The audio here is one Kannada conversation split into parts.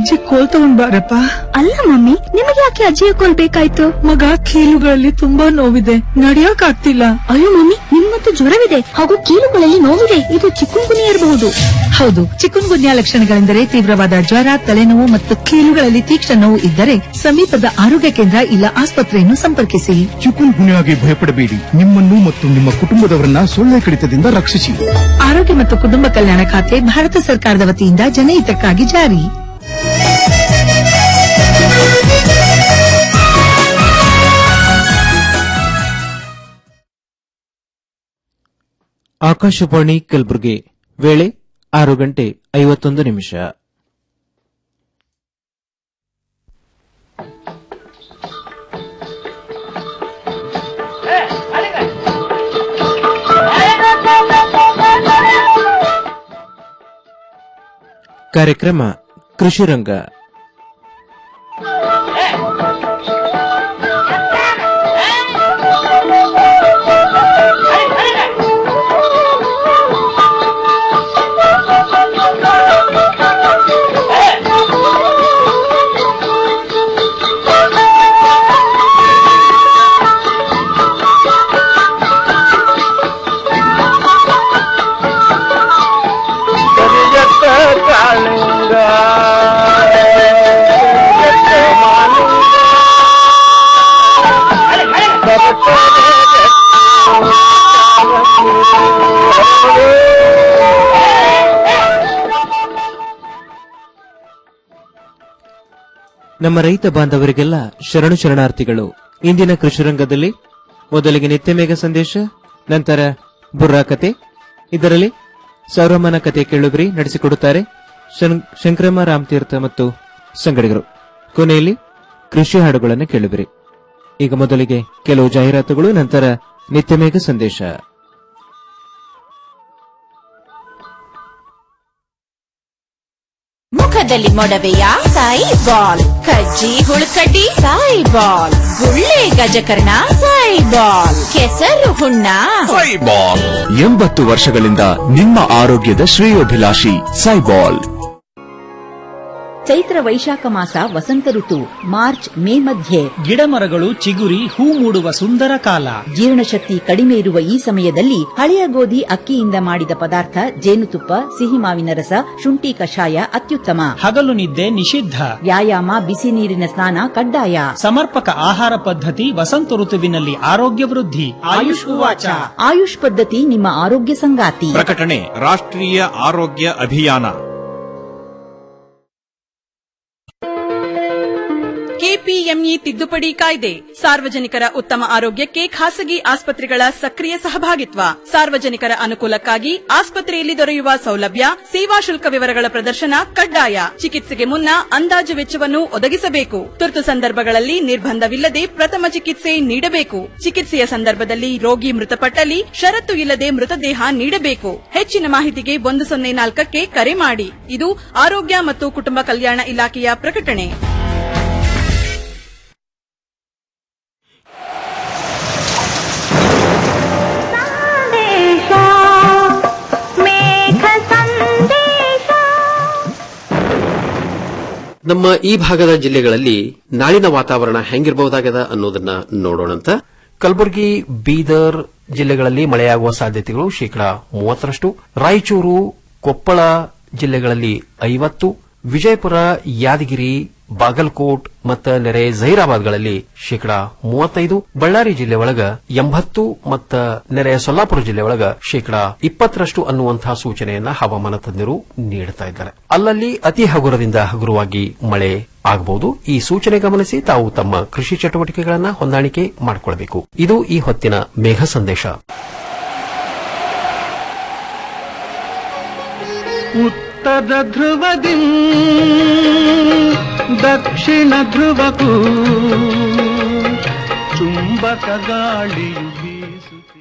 ಅಜ್ಜಿ ಕೋಲ್ ತಗೊಂಡ್ ಬಾರಪ್ಪ ಅಲ್ಲ ಮಮ್ಮಿ ನಿಮಗೆ ಯಾಕೆ ಅಜ್ಜಿಯ ಕೋಲ್ ಬೇಕಾಯ್ತು ಮಗ ಕೀಲುಗಳಲ್ಲಿ ತುಂಬಾ ನೋವಿದೆ ನಡಿಯಕ್ ಆಗ್ತಿಲ್ಲ ಅಯ್ಯೋ ಮಮ್ಮಿ ನಿಮ್ಮಂತೂ ಜ್ವರವಿದೆ ಹಾಗೂ ಕೀಲುಗಳಲ್ಲಿ ನೋವಿದೆ ಇದು ಚಿಕ್ಕುಂಗುನಿ ಇರಬಹುದು ಹೌದು ಚಿಕುನ್ ಗುನ್ಯಾ ಲಕ್ಷಣಗಳೆಂದರೆ ತೀವ್ರವಾದ ಜ್ವರ ತಲೆನೋವು ಮತ್ತು ಕೀಲುಗಳಲ್ಲಿ ತೀಕ್ಷ್ಣ ನೋವು ಇದ್ದರೆ ಸಮೀಪದ ಆರೋಗ್ಯ ಕೇಂದ್ರ ಇಲ್ಲ ಆಸ್ಪತ್ರೆಯನ್ನು ಸಂಪರ್ಕಿಸಿ ಚಿಕುನ್ ಗುನ್ಯಾಗೆ ಭಯಪಡಬೇಡಿ ನಿಮ್ಮನ್ನು ಮತ್ತು ನಿಮ್ಮ ಕುಟುಂಬದವರನ್ನ ಸೊಳ್ಳೆ ಕಡಿತದಿಂದ ರಕ್ಷಿಸಿ ಆರೋಗ್ಯ ಮತ್ತು ಕುಟುಂಬ ಕಲ್ಯಾಣ ಖಾತೆ ಭಾರತ ಸರ್ಕಾರದ ವತಿಯಿಂದ ಜನಹಿತಕ್ಕಾಗಿ ಜಾರಿ ಆಕಾಶವಾಣಿ ಕಲಬುರಗಿ ವೇಳೆ ಆರು ಗಂಟೆ ಐವತ್ತೊಂದು ನಿಮಿಷ ಕಾರ್ಯಕ್ರಮ ಕೃಷಿ ರಂಗ ಕರಿಯತ್ತ ಕಾಳಿಂಗ ಕರಿಯತ್ತ ಮಾಲಿಂಗ ನಮ್ಮ ರೈತ ಬಾಂಧವರಿಗೆಲ್ಲ ಶರಣು ಶರಣಾರ್ಥಿಗಳು ಇಂದಿನ ಕೃಷಿ ರಂಗದಲ್ಲಿ ಮೊದಲಿಗೆ ನಿತ್ಯ ಮೇಘ ಸಂದೇಶ ನಂತರ ಬುರ್ರಾ ಕತೆ ಇದರಲ್ಲಿ ಸೌರಮನ ಕತೆ ಕೇಳುಬ್ರಿ ನಡೆಸಿಕೊಡುತ್ತಾರೆ ಶಂ- ಶಂಕರಮ್ಮ ರಾಮತೀರ್ಥ ಮತ್ತು ಸಂಗಡಿಗರು ಕೊನೆಯಲ್ಲಿ ಕೃಷಿ ಹಾಡುಗಳನ್ನು ಕೇಳುಬಿರಿ ಈಗ ಮೊದಲಿಗೆ ಕೆಲವು ಜಾಹೀರಾತುಗಳು ನಂತರ ನಿತ್ಯ ಮೇಘ ಸಂದೇಶ ಮುಖದಲ್ಲಿ ಮೊಡವೆಯ ಸಾಯಿ ಬಾಲ್ ಕಜ್ಜಿ ಹುಳುಕಡ್ಡಿ ಸಾಯಿ ಬಾಲ್ ಗುಳ್ಳೆ ಗಜಕರ್ಣ ಸಾಯಿ ಬಾಲ್ ಕೆಸರು ಹುಣ್ಣ ಸೈಬಾಲ್ ಎಂಬತ್ತು ವರ್ಷಗಳಿಂದ ನಿಮ್ಮ ಆರೋಗ್ಯದ ಶ್ರೇಯೋಭಿಲಾಷಿ ಸೈಬಾಲ್ ಚೈತ್ರ ವೈಶಾಖ ಮಾಸ ವಸಂತ ಋತು ಮಾರ್ಚ್ ಮೇ ಮಧ್ಯೆ ಗಿಡಮರಗಳು ಚಿಗುರಿ ಹೂ ಮೂಡುವ ಸುಂದರ ಕಾಲ ಜೀರ್ಣಶಕ್ತಿ ಕಡಿಮೆ ಇರುವ ಈ ಸಮಯದಲ್ಲಿ ಹಳೆಯ ಗೋಧಿ ಅಕ್ಕಿಯಿಂದ ಮಾಡಿದ ಪದಾರ್ಥ ಜೇನುತುಪ್ಪ ಸಿಹಿ ಮಾವಿನ ರಸ ಶುಂಠಿ ಕಷಾಯ ಅತ್ಯುತ್ತಮ ಹಗಲು ನಿದ್ದೆ ನಿಷಿದ್ಧ ವ್ಯಾಯಾಮ ಬಿಸಿ ನೀರಿನ ಸ್ನಾನ ಕಡ್ಡಾಯ ಸಮರ್ಪಕ ಆಹಾರ ಪದ್ಧತಿ ವಸಂತ ಋತುವಿನಲ್ಲಿ ಆರೋಗ್ಯ ವೃದ್ಧಿ ಆಯುಷ್ ಉವಾಚ ಆಯುಷ್ ಪದ್ಧತಿ ನಿಮ್ಮ ಆರೋಗ್ಯ ಸಂಗಾತಿ ಪ್ರಕಟಣೆ ರಾಷ್ಟ್ರೀಯ ಆರೋಗ್ಯ ಅಭಿಯಾನ ಕೆಪಿಎಂಇ ತಿದ್ದುಪಡಿ ಕಾಯ್ದೆ ಸಾರ್ವಜನಿಕರ ಉತ್ತಮ ಆರೋಗ್ಯಕ್ಕೆ ಖಾಸಗಿ ಆಸ್ಪತ್ರೆಗಳ ಸಕ್ರಿಯ ಸಹಭಾಗಿತ್ವ ಸಾರ್ವಜನಿಕರ ಅನುಕೂಲಕ್ಕಾಗಿ ಆಸ್ಪತ್ರೆಯಲ್ಲಿ ದೊರೆಯುವ ಸೌಲಭ್ಯ ಸೇವಾ ಶುಲ್ಕ ವಿವರಗಳ ಪ್ರದರ್ಶನ ಕಡ್ಡಾಯ ಚಿಕಿತ್ಸೆಗೆ ಮುನ್ನ ಅಂದಾಜು ವೆಚ್ಚವನ್ನು ಒದಗಿಸಬೇಕು ತುರ್ತು ಸಂದರ್ಭಗಳಲ್ಲಿ ನಿರ್ಬಂಧವಿಲ್ಲದೆ ಪ್ರಥಮ ಚಿಕಿತ್ಸೆ ನೀಡಬೇಕು ಚಿಕಿತ್ಸೆಯ ಸಂದರ್ಭದಲ್ಲಿ ರೋಗಿ ಮೃತಪಟ್ಟಲ್ಲಿ ಷರತ್ತು ಇಲ್ಲದೆ ಮೃತದೇಹ ನೀಡಬೇಕು ಹೆಚ್ಚಿನ ಮಾಹಿತಿಗೆ ಒಂದು ಸೊನ್ನೆ ನಾಲ್ಕಕ್ಕೆ ಕರೆ ಮಾಡಿ ಇದು ಆರೋಗ್ಯ ಮತ್ತು ಕುಟುಂಬ ಕಲ್ಯಾಣ ಇಲಾಖೆಯ ಪ್ರಕಟಣೆ ನಮ್ಮ ಈ ಭಾಗದ ಜಿಲ್ಲೆಗಳಲ್ಲಿ ನಾಳಿನ ವಾತಾವರಣ ಹೆಂಗಿರಬಹುದಾಗದ ಅನ್ನೋದನ್ನ ನೋಡೋಣಂತ ಕಲಬುರಗಿ ಬೀದರ್ ಜಿಲ್ಲೆಗಳಲ್ಲಿ ಮಳೆಯಾಗುವ ಸಾಧ್ಯತೆಗಳು ಶೇಕಡಾ ಮೂವತ್ತರಷ್ಟು ರಾಯಚೂರು ಕೊಪ್ಪಳ ಜಿಲ್ಲೆಗಳಲ್ಲಿ ಐವತ್ತು ವಿಜಯಪುರ ಯಾದಗಿರಿ ಬಾಗಲಕೋಟ್ ಮತ್ತು ನೆರೆ ಜಹೀರಾಬಾದ್ಗಳಲ್ಲಿ ಶೇಕಡಾ ಮೂವತ್ತೈದು ಬಳ್ಳಾರಿ ಜಿಲ್ಲೆ ಒಳಗ ಎಂಬತ್ತು ಮತ್ತು ನೆರೆ ಸೊಲ್ಲಾಪುರ ಜಿಲ್ಲೆ ಒಳಗ ಶೇಕಡಾ ಇಪ್ಪತ್ತರಷ್ಟು ಅನ್ನುವಂತಹ ಸೂಚನೆಯನ್ನ ಹವಾಮಾನ ತಜ್ಞರು ನೀಡುತ್ತಾ ಇದ್ದಾರೆ ಅಲ್ಲಲ್ಲಿ ಅತಿ ಹಗುರದಿಂದ ಹಗುರವಾಗಿ ಮಳೆ ಆಗಬಹುದು ಈ ಸೂಚನೆ ಗಮನಿಸಿ ತಾವು ತಮ್ಮ ಕೃಷಿ ಚಟುವಟಿಕೆಗಳನ್ನ ಹೊಂದಾಣಿಕೆ ಮಾಡಿಕೊಳ್ಳಬೇಕು ಇದು ಈ ಹೊತ್ತಿನ ಮೇಘ ಸಂದೇಶ ಉತ್ತರ ಧ್ರುವದಿ ದಕ್ಷಿಣ ಧ್ರುವಕ್ಕೂ ಚುಂಬಕ ಗಾಳಿಯು ಬೀಸುತ್ತಿದೆ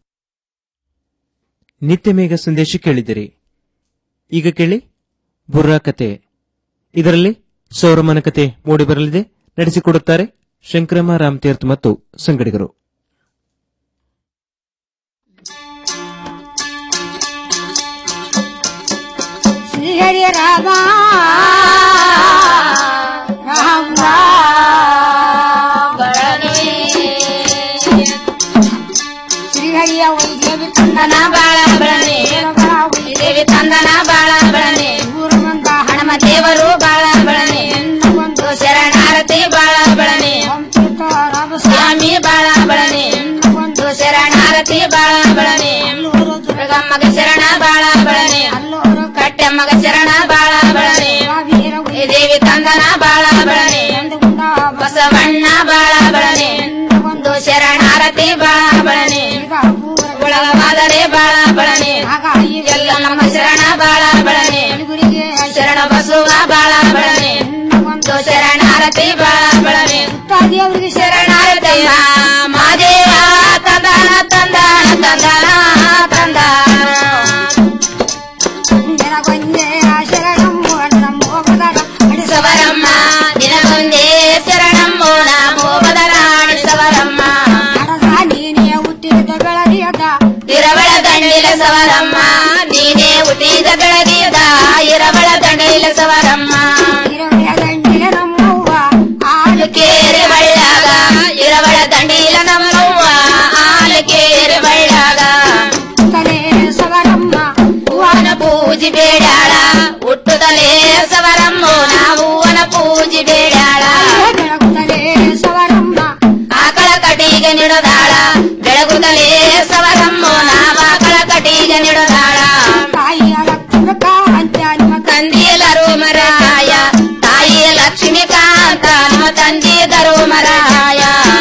ನಿತ್ಯ ಮೇಘ ಸಂದೇಶ ಕೇಳಿದಿರಿ ಈಗ ಕೇಳಿ ಬುರ್ರಾ ಕತೆ ಇದರಲ್ಲಿ ಸೌರಮನ ಕತೆ ಮೂಡಿಬರಲಿದೆ ನಡೆಸಿಕೊಡುತ್ತಾರೆ ಶಂಕರಮ್ಮ ರಾಮತೀರ್ಥ ಮತ್ತು ಸಂಗಡಿಗರು ಶ್ರೀ ಹರಿಯ ರಾಮ ತಂದನ ಬಾಳ ಬೆಳನೆ ದೇವಿ ತಂದನ ಬಾಳ ಬೆಳನೆ ಹಣಮ ದೇವರು ಬಾಳ ಬೆಳನೆ ಶರಣಾರತಿ ಬಾಳ ಬೆಳನೆ ಸ್ವಾಮಿ ಬಾಳ ಬೆಳನೆ ಶರಣಾರತಿ ಬಾಳ ಬೆಳನೆ ದುರ್ಗಮ್ಮಗ ಶರಣ ಬಾಳ ಬೆಳನೆ ಕಟ್ಟಮ್ಮಗ ಶರಣ ಬಾಳ ಬೆಳನೆ ದೇವಿ ತಂದನ ಬಾಳ ಬೆಳನೆ ಬಸವಣ್ಣ ಬಾಳ ಬೆಳನೆ ಒಂದು ಶರಣಾರತಿ ಬಾಳ ಬೆಳನೆ ಒಳಗವಾದರೆ ಬಾಳ ಬೆಳನೆ ಎಲ್ಲ ನಮ್ಮ ಶರಣ ಬಾಳ ಬೆಳನೆ ಶರಣ ಬಸವ ಬಾಳ ಬೆಳನೆ ಒಂದು ಶರಣಾರತಿ ಬಾಳ ಬೆಳನೆ ಶರಣಾರತಿ ಮಾದೇವ ತಂದನ ತಂದನ ತಂದನ ಸವರಮ್ಮ ದಿನಗೊಂದೇ ಶರಣಮ್ಮೋ ನಾಮೋ ಬದಲಾಣಿ ಸವರಮ್ಮ ಇರವಳ ದಂಡಿಲ ಸವರಮ್ಮ ನೀನೇ ಹುಟ್ಟಿದ ಬೆಳಗಿದ ಇರವಳ ದಂಡಿಲ ಸವರಮ್ಮ ಆಲು ಕೇರಿ ಬಳ್ಳಾಗ ಇರವಳ ದಂಡಿಲ ನಮ್ಮವ್ವ ಆಲು ಕೇರಿ ಬಳ್ಳಾಗ ಹೂವನ ಪೂಜಿ ಬೇಡಾಳ ಹುಟ್ಟುದಲೇ ಸವರಮ್ಮೋ ನಾವು ಹೂವನ ಪೂಜಿ ಬೇಡಾಳ ಆಕಳ ಕಟಿಗೆ ನಿಡದಾಳ ಬೆಳಗುದಲೇ ಸವರಮ್ಮೋ ನಾವು ಆಕಳ ಕಟಿಗೆ ನಿಡದಾಳ ತಂದೆಯಲ್ಲರೂ ಮರಾಯ ತಾಯಿಯ ಲಕ್ಷ್ಮೀಕಾಂತ ನಮ್ಮ ತಂದೆಯದರು ಮರಾಯ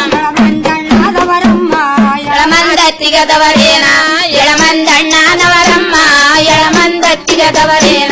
ಎಳಮಂದತ್ತಿಗದವರೇನ ಎಳಮಂದಣ್ಣನವರಮ್ಮ ಎಳಮಂದತ್ತಿಗದವರೇನ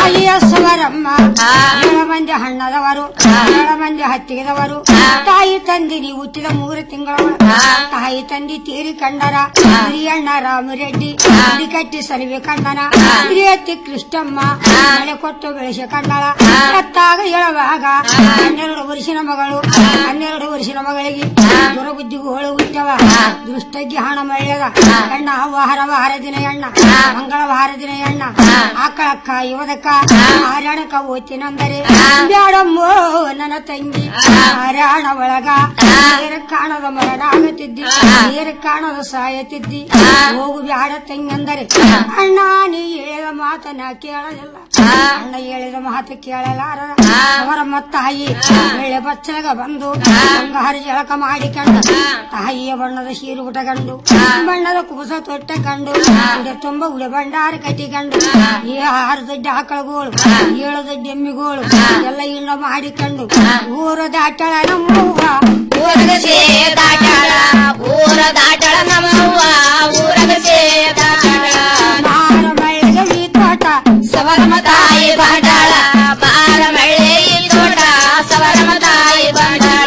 ಸವರಮ್ಮ ಏಳು ಮಂದಿ ಹಣ್ಣದವರು ಏಳು ಮಂದಿ ಹತ್ತಿಗೆದವರು ತಾಯಿ ತಂದಿ ನೀವು ಹುಟ್ಟಿದ ಮೂರು ತಿಂಗಳ ತಾಯಿ ತಂದಿ ತೀರಿ ಕಂಡರ ಹಿರಿಯಣ್ಣ ರಾಮರೆಡ್ಡಿ ಕಟ್ಟಿ ಸರಿವೆ ಕಂಡನ ಹಿರಿಯತ್ತಿ ಕೃಷ್ಣಮ್ಮ ಮಳೆ ಕೊಟ್ಟು ಬೆಳೆಸಿ ಕಂಡಳ ಸತ್ತಾಗ ಹೇಳುವಾಗ ಹನ್ನೆರಡು ವರ್ಷಿನ ಮಗಳು ಹನ್ನೆರಡು ವರ್ಷಿನ ಮಗಳಿಗೆ ದುರಬುದ್ಧಿಗೂ ಹೋಳು ಹುಟ್ಟವ ದೃಷ್ಟಕ್ಕೆ ಹಣ ಮಳೆಯದ ಎಣ್ಣ ವಾರ ವಾರ ದಿನ ಎಣ್ಣ ಮಂಗಳವಾರ ದಿನ ಎಣ್ಣ ಆಕಳಕ್ಕ ಯುವದಕ್ಕ ಹಾರಾಣಕ ಓತಿನಂದರೆ ಬ್ಯಾಡಮ್ಮೋ ನನ್ನ ತಂಗಿ ಹಾರಾಣ ಒಳಗ ನೀರ ಕಾಣದ ಮರಣ ಆಗತಿದ್ದಿ ನೀರ ಕಾಣದ ಸಾಯತಿದ್ದಿ ಹೋಗು ಬ್ಯಾಡ ತಂಗಂದರೆ ಅಣ್ಣ ನೀ ಹೇಳಿದ ಮಾತನ್ನ ಕೇಳಲಿಲ್ಲ ಅಣ್ಣ ಹೇಳಿದ ಮಾತು ಕೇಳಲಾರದ ಅವರಮ್ಮ ತಾಯಿ ಒಳ್ಳೆ ಬಚ್ಚಲಗ ಬಂದು ಬಂಗಾರ ಜಳಕ ಮಾಡಿಕೊಂಡು ತಾಯಿಯ ಬಣ್ಣದ ಸೀರು ಉಟಗಂಡು ಬಣ್ಣದ ಕುಬಸ ತೊಟ್ಟ ಕಂಡು ಉಡೆ ತುಂಬ ಉಡೆ ಭಂಡಾರ ಕಟ್ಟಿಕೊಂಡು ಈ ಆರು ದೊಡ್ಡ ಆಕಳಗೋಳು ಏಳು ದೊಡ್ಡ ಎಮ್ಮಿಗೋಳು ಎಲ್ಲ ಇಣ್ಣ ಮಾಡಿಕೊಂಡು ಊರ ದಾಟಳ ನಮ್ಮವ್ವ ಊರಗ ಸೇ ದಾಟಾಳ ಊರ ದಾಟಾಳ ನಮ್ಮವ್ವ ಊರಗ ಸೇ ದಾಟಾಳ ಮಾರ ಮಳೆಗೆ ಈ ತೋಟ ಸವರಮ ತಾಯಿ ಬಾಡಾಳ ಬಾರ ಮಳೆ ಈ ತೋಟ ಸವರಮ ತಾಯಿ ಬಾಡಾಳ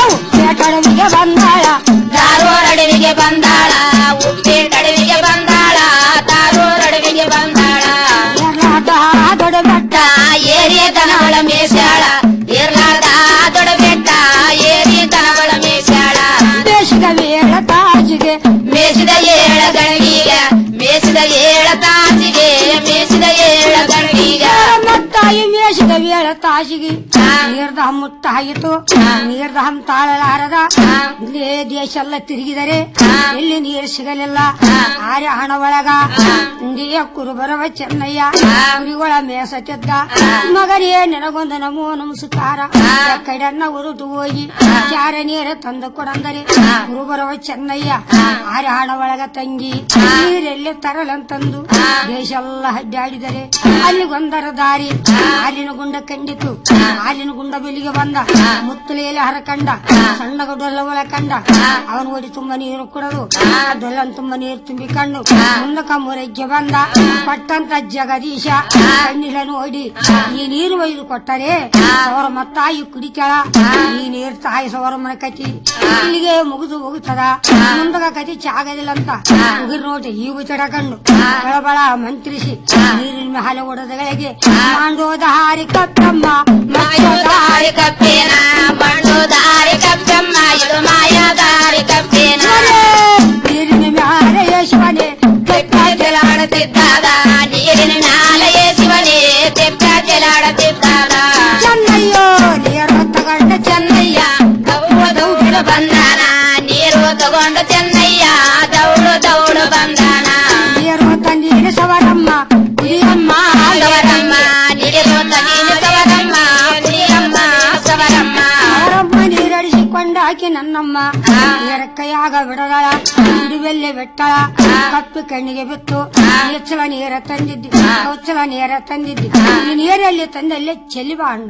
ಕಡವಿಗೆ ಬಂದಾಳ ದಾರೋರ್ ಅಡವಿಗೆ ಬಂದಾಳ ಉಪ್ಪೇಟ್ ಅಡವಿಗೆ ಬಂದಾಳ ದಾರೋರ್ ಅಡವಿಗೆ ಬಂದಾಳ ದೊಡ್ಡ ಬೆಟ್ಟ ಏರಿಯ ದನವಳ ಮೇಸಾಳ ಏರ್ಲಾದ ದೊಡ್ಡ ಬೆಟ್ಟ ಏರಿಯ ದನವಳ ಮೇಸಾಳ ದೇಶದ ವೇಳ ತಾಜಿಗೆ ಮೇಸಿದ ಏಳ ಗಣಗೀಗ ಮೇಸಿದ ಏಳ ತಾಸಿಗೆ ಮೇಸಿದ ಏಳ ಗಣಗೀಗ ತಾಯಿ ಮೇಷದ ವೇಳ ತಾಜಿಗೆ ನೀರ್ದ ಮುಟ್ಟಾಯಿತು ನೀರ್ದ ಹಮ್ ತಾಳಲಾರದ ಇಲ್ಲೇ ದೇಶ ಎಲ್ಲ ತಿರುಗಿದರೆ ಎಲ್ಲಿ ನೀರು ಸಿಗಲಿಲ್ಲ ಆರೆ ಹಣ ಒಳಗ ಇಂಡಿಯ ಕುರುಬರವ ಚೆನ್ನಯ್ಯ ಕುರಿಗಳ ಮೇಸತಿದ್ದ ಮಗನೇ ನಿನಗೊಂದು ನಮೋ ನಮಸ್ಕಾರ ಕೈಡನ್ನ ಉರುಟು ಹೋಗಿ ಚಾರ ನೀರ ತಂದು ಕೊಡಂದರೆ ಕುರುಬರವ ಚೆನ್ನಯ್ಯ ಆರೆ ಹಣ ಒಳಗ ತಂಗಿ ನೀರೆಲ್ಲಿ ತರಲಂತಂದು ದೇಶ ಎಲ್ಲ ಅಡ್ಡಾಡಿದರೆ ಅಲ್ಲಿಗೊಂದರ ದಾರಿ ಹಾಲಿನ ಗುಂಡ ಕಂಡಿತು ಹಾಲಿನ ಗುಂಡ ಬೆಲಿಗೆ ಬಂದ ಮುತ್ತಲೆಯಲ್ಲಿ ಹರಕಂಡ ಸಣ್ಣ ಡೊಲ್ಲ ಒಳ ಕಂಡ ಅವನು ಓಡಿ ತುಂಬಾ ನೀರು ಕುಡದು ಡೊಲ್ಲನ್ ತುಂಬಾ ನೀರು ತುಂಬಿಕೊಂಡು ಮುಂದಕ ಮುರಗ್ಗೆ ಬಂದ ಕೊಟ್ಟಂತ ಜಗದೀಶ ಕಣ್ಣಿಲ ನೋಡಿ ಈ ನೀರು ಒಯ್ದು ಕೊಟ್ಟರೆ ಸವರಮ್ಮ ತಾಯಿ ಕುಡಿತಾಳ ಈ ನೀರು ತಾಯಿ ಸವರಮ್ಮನ ಕತಿ ಇಲ್ಲಿಗೆ ಮುಗಿದು ಹೋಗುತ್ತದ ಮುಂದಕ ಕತಿ ಚಾಗದಿಲ್ಲ ಅಂತ ಉಗಿರ್ ನೋಡಿ ಈ ಉಚಡಕಂಡು ಬಳಬಳ ಮಂತ್ರಿಸಿ ನೀರಿನ ಮೇಲೆ ಒಡೆದಗಳಿಗೆ ಮಾಂಡೋದ ಹಾರಿ ಕತ್ತಮ್ಮ ಮಾಯೋದಾರಿ ಕಪ್ಪೇನ ಬಂಡೋದಾರಿ ಕಪ್ಪಮ್ಮ ಇದು ಮಾಯಾದಾರಿ ಕಪ್ಪೇನ ನೀರಿನ ಮ್ಯಾಲೆ ಯಶವನೆ ತೆಪ್ಪಾಡತಿದ್ದಾದ ನೀರಿನ ಮ್ಯಾಲ ಶಿವನೇ ತೆಪ್ಪಾಡತಿದ್ದಾದ ಚೆನ್ನಯ್ಯೋ ನೀರು ತಗೊಂಡ ಚೆನ್ನಯ್ಯ ದೌಡು ದೌಡು ಬಂದಾನ ನೀರು ತಗೊಂಡು ಚೆನ್ನಯ್ಯ ದೌಡು ದೌಡು ಬಂದಾನ ಆಕೆ ನನ್ನಮ್ಮ ನೇರ ಕೈಯಾಗ ಬಿಡದಳ ಹಿಡಿಬೆಲ್ಲೆ ಬೆಟ್ಟಳ ಕಪ್ಪು ಕಣ್ಣಿಗೆ ಬಿತ್ತು ಹೆಚ್ಚಳ ನೀರ ತಂದಿದ್ದಿ ಹೊಚ್ಚಲ ನೀರ ತಂದಿದ್ದಿ ಈ ನೀರಲ್ಲಿ ತಂದಲ್ಲೇ ಚೆಲ್ಲಿ ಬಾಂಡು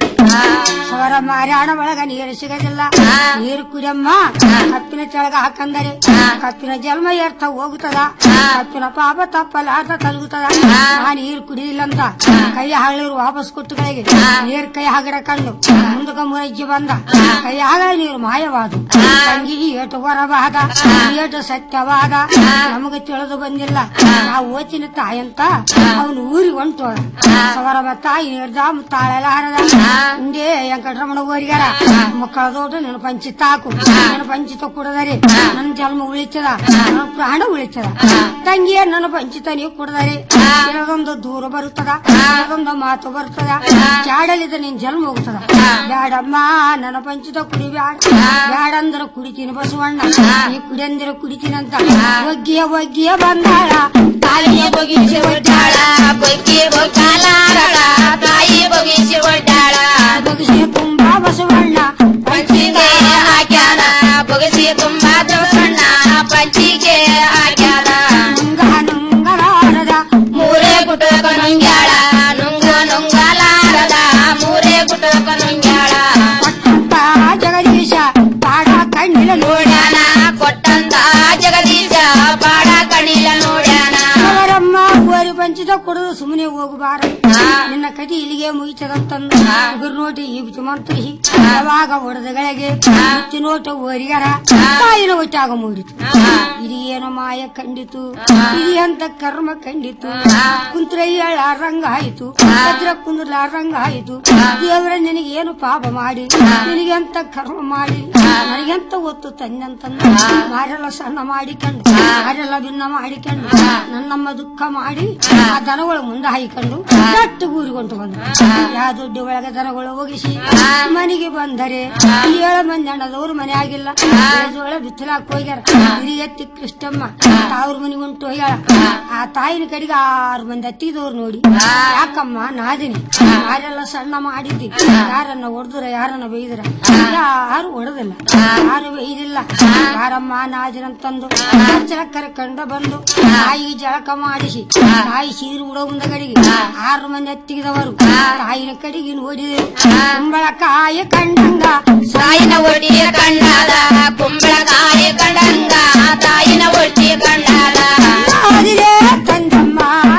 ಸವರ ಮಾರಾಣ ಒಳಗ ನೀರು ಸಿಗದಿಲ್ಲ ನೀರು ಕುಡಿಯಮ್ಮ ಕಪ್ಪಿನ ಕೆಳಗ ಹಾಕಂದರೆ ಕಪ್ಪಿನ ಜನ್ಮ ಏರ್ಥ ಹೋಗುತ್ತದ ಕಪ್ಪಿನ ಪಾಪ ತಪ್ಪಲಾರ್ದ ತಲುಗುತ್ತದ ಆ ನೀರು ಕುಡಿಯಿಲ್ಲಂತ ಕೈ ಹಾಳಿರು ವಾಪಸ್ ಕೊಟ್ಟುಗಳಿಗೆ ನೀರ್ ಕೈ ಹಾಗಿಡ ಕಂಡು ಮುಂದಕ ಮುರಜ್ಜಿ ಬಂದ ಕೈ ಹಾಗಳ ನೀರು ಮಾಯವಾದು ತಂಗಿ ಏಟು ಹೊರವಾದ ಏಟು ಸತ್ಯವಾದ ನಮಗೆ ತಿಳಿದು ಬಂದಿಲ್ಲ ನಾವು ಓಚಿನ ತಾಯಂತ ಅವನು ಊರಿಗೆ ಹೊಂಟೋದ ಸವರಬ ತಾಯಿ ನಿರ್ದಾಮ ತಾಳಲಾರದ ಹಿಂದೆ ವೆಂಕಟರಮಣ ಓರಿಗಾರ ಮಕ್ಕಳ ದೊಡ್ಡ ನನ್ನ ಪಂಚಿ ತಾಕು ನನ್ನ ಪಂಚಿತ ಕುಡದರೆ ನನ್ನ ಜನ್ಮ ಉಳಿತದ ನನ್ನ ಪ್ರಾಣ ಉಳಿತದ ತಂಗಿಯ ನನ್ನ ಪಂಚಿತ ನೀವು ಕುಡದರೆ ಕೆಲವೊಂದು ದೂರ ಬರುತ್ತದ ಕೆಲವೊಂದು ಮಾತು ಬರುತ್ತದ ಜಾಡಲಿದ ನಿನ್ ಜನ್ಮ ಹೋಗ್ತದ ಬ್ಯಾಡಮ್ಮ ನನ್ನ ಪಂಚಿತ ಕುಡಿ ಬ್ಯಾಡ ಬ್ಯಾಡ ಅಂದ್ರ ಕುಡಿತೀನಿ ಬಸವಣ್ಣ ನೀ ಕುಡಿಯಂದಿರ ಕುಡಿತೀನಂತ ಒಗ್ಗಿಯ ಒಗ್ಗಿಯ ಬಂದಾಳ ತಾಯಿಯ ಬೊಗಿಸಿ ಒಡ್ಡಾಳ ಬೊಕ್ಕಿ ಬೊಕ್ಕಾಲಾರಳ ತಾಯಿ ಬೊಗಿಸಿ ಒಡ್ಡಾಳ ಬೊಗಿಸಿ ತುಂಬಾ ಬಸವಣ್ಣ ಪಂಚಿಗೆ ಹಾಕ್ಯಾನ ಬೊಗಿಸಿ ತುಂಬಾ ಬಸವಣ್ಣ ಪಂಚಿಗೆ ಹಾಕ್ಯಾನ ನುಂಗ ನುಂಗಲಾರದ ಮೂರೇ ಗುಟಕ ನುಂಗ್ಯಾಳ ನುಂಗ ನುಂಗಲಾರದ ಮೂರೇ ಗುಟಕ ನುಂಗ್ಯಾಳ ಕೊಟ್ಟಂತ ಜಗದೀಶ ಪಾಡ ಕಣ್ಣಿಲ ನೋಡ್ಯಾನ ಕೊಟ್ಟಂತ ಜಗದೀಶ ಬಾಡ ಕಣಿಲ ನೋಡ್ಯಾನ ಅವರಮ್ಮ ಓರಿ ಪಂಚಿತ ಕುಡಿದು ಸುಮ್ಮನೆ ಹೋಗಬಾರದು ನಿನ್ನ ಕತಿ ಇಲ್ಲಿಗೆ ಮುಗಿತದಂತಂದು ಉಗುರು ನೋಟಿ ಈಗುತ್ತು ಮಂತ್ರಿ ಯಾವಾಗ ಹೊಡೆದಗಳಿಗೆ ಮುತ್ತಿ ನೋಟ ಓರಿಗರ ತಾಯಿನ ಒಟ್ಟಾಗ ಮೂಡಿತು ಇದು ಏನೋ ಮಾಯ ಕಂಡಿತು ಇದು ಎಂತ ಕರ್ಮ ಕಂಡಿತು ಕುಂತ್ರಯ್ಯಳ ರಂಗ ಆಯಿತು ಭದ್ರ ಕುಂದ್ರಲ ರಂಗ ಆಯಿತು ದೇವರ ನಿನಗೆ ಏನು ಪಾಪ ಮಾಡಿ ನಿನಗೆ ಎಂತ ಕರ್ಮ ಮಾಡಿ ನನಗೆಂತ ಒತ್ತು ತಂದಂತಂದು ಮಾರೆಲ್ಲ ಸಣ್ಣ ಮಾಡಿಕೊಂಡು ಮಾರೆಲ್ಲ ಭಿನ್ನ ಮಾಡಿಕೊಂಡು ನನ್ನಮ್ಮ ದುಃಖ ಮಾಡಿ ಆ ದನಗಳು ಮುಂದೆ ಹಾಯ್ಕೊಂಡು ದಟ್ಟು ಗೂರಿಕೊಂಡು ಬಂದು ಯಾವ ದುಡ್ಡು ಒಳಗೆ ದನಗಳು ಹೋಗಿಸಿ ಮನೆಗೆ ಬಂದರೆ ಏಳು ಮಂದಿ ಅಣ್ಣದವ್ರು ಮನೆ ಆಗಿಲ್ಲ ಒಳ ಬಿತ್ತಲಾಕ್ ಹೋಗ್ಯಾರ ಹಿರಿಯತ್ತಿ ಕೃಷ್ಣಮ್ಮ ಅವ್ರ ಮನೆಗೆ ಉಂಟು ಹೋಗ್ಯಾಳ ಆ ತಾಯಿನ ಕಡೆಗೆ ಆರು ಮಂದಿ ಹತ್ತಿದವ್ರು ನೋಡಿ ಯಾಕಮ್ಮ ನಾದಿನಿ ಯಾರೆಲ್ಲ ಸಣ್ಣ ಮಾಡಿದ್ದಿ ಯಾರನ್ನ ಹೊಡೆದ್ರ ಯಾರನ್ನ ಬೈದ್ರ ಯಾರು ಹೊಡೆದಿಲ್ಲ ಯಾರು ಬೈದಿಲ್ಲ ಯಾರಮ್ಮ ನಾದಿನಂತಂದು ಹಚ್ಚಲ ಕರ್ಕೊಂಡ ಬಂದು ತಾಯಿ ಜಳಕ ಮಾಡಿಸಿ ತಾಯಿ ಸೀರು ಉಡೋ ಮುಂದ ಕಡೆಗೆ ಆರು ಮಂದಿ ಹತ್ತಿದವರು ತಾಯಿನ ಕಡೆಗೆ ನೋಡಿದರು ಕುಂಬಳಕಾಯ ಕಂಡಂಗ ತಾಯಿನ ಒಟ್ಟಿಯ ಕಂಡಾದ ಕುಂಬಳಕಾಯಿ ಕಂಡಂಗ ತಾಯಿನ ಒಟ್ಟಿಯ ಕಂಡಾದ ನಾದಿದೆ ತಂದಮ್ಮ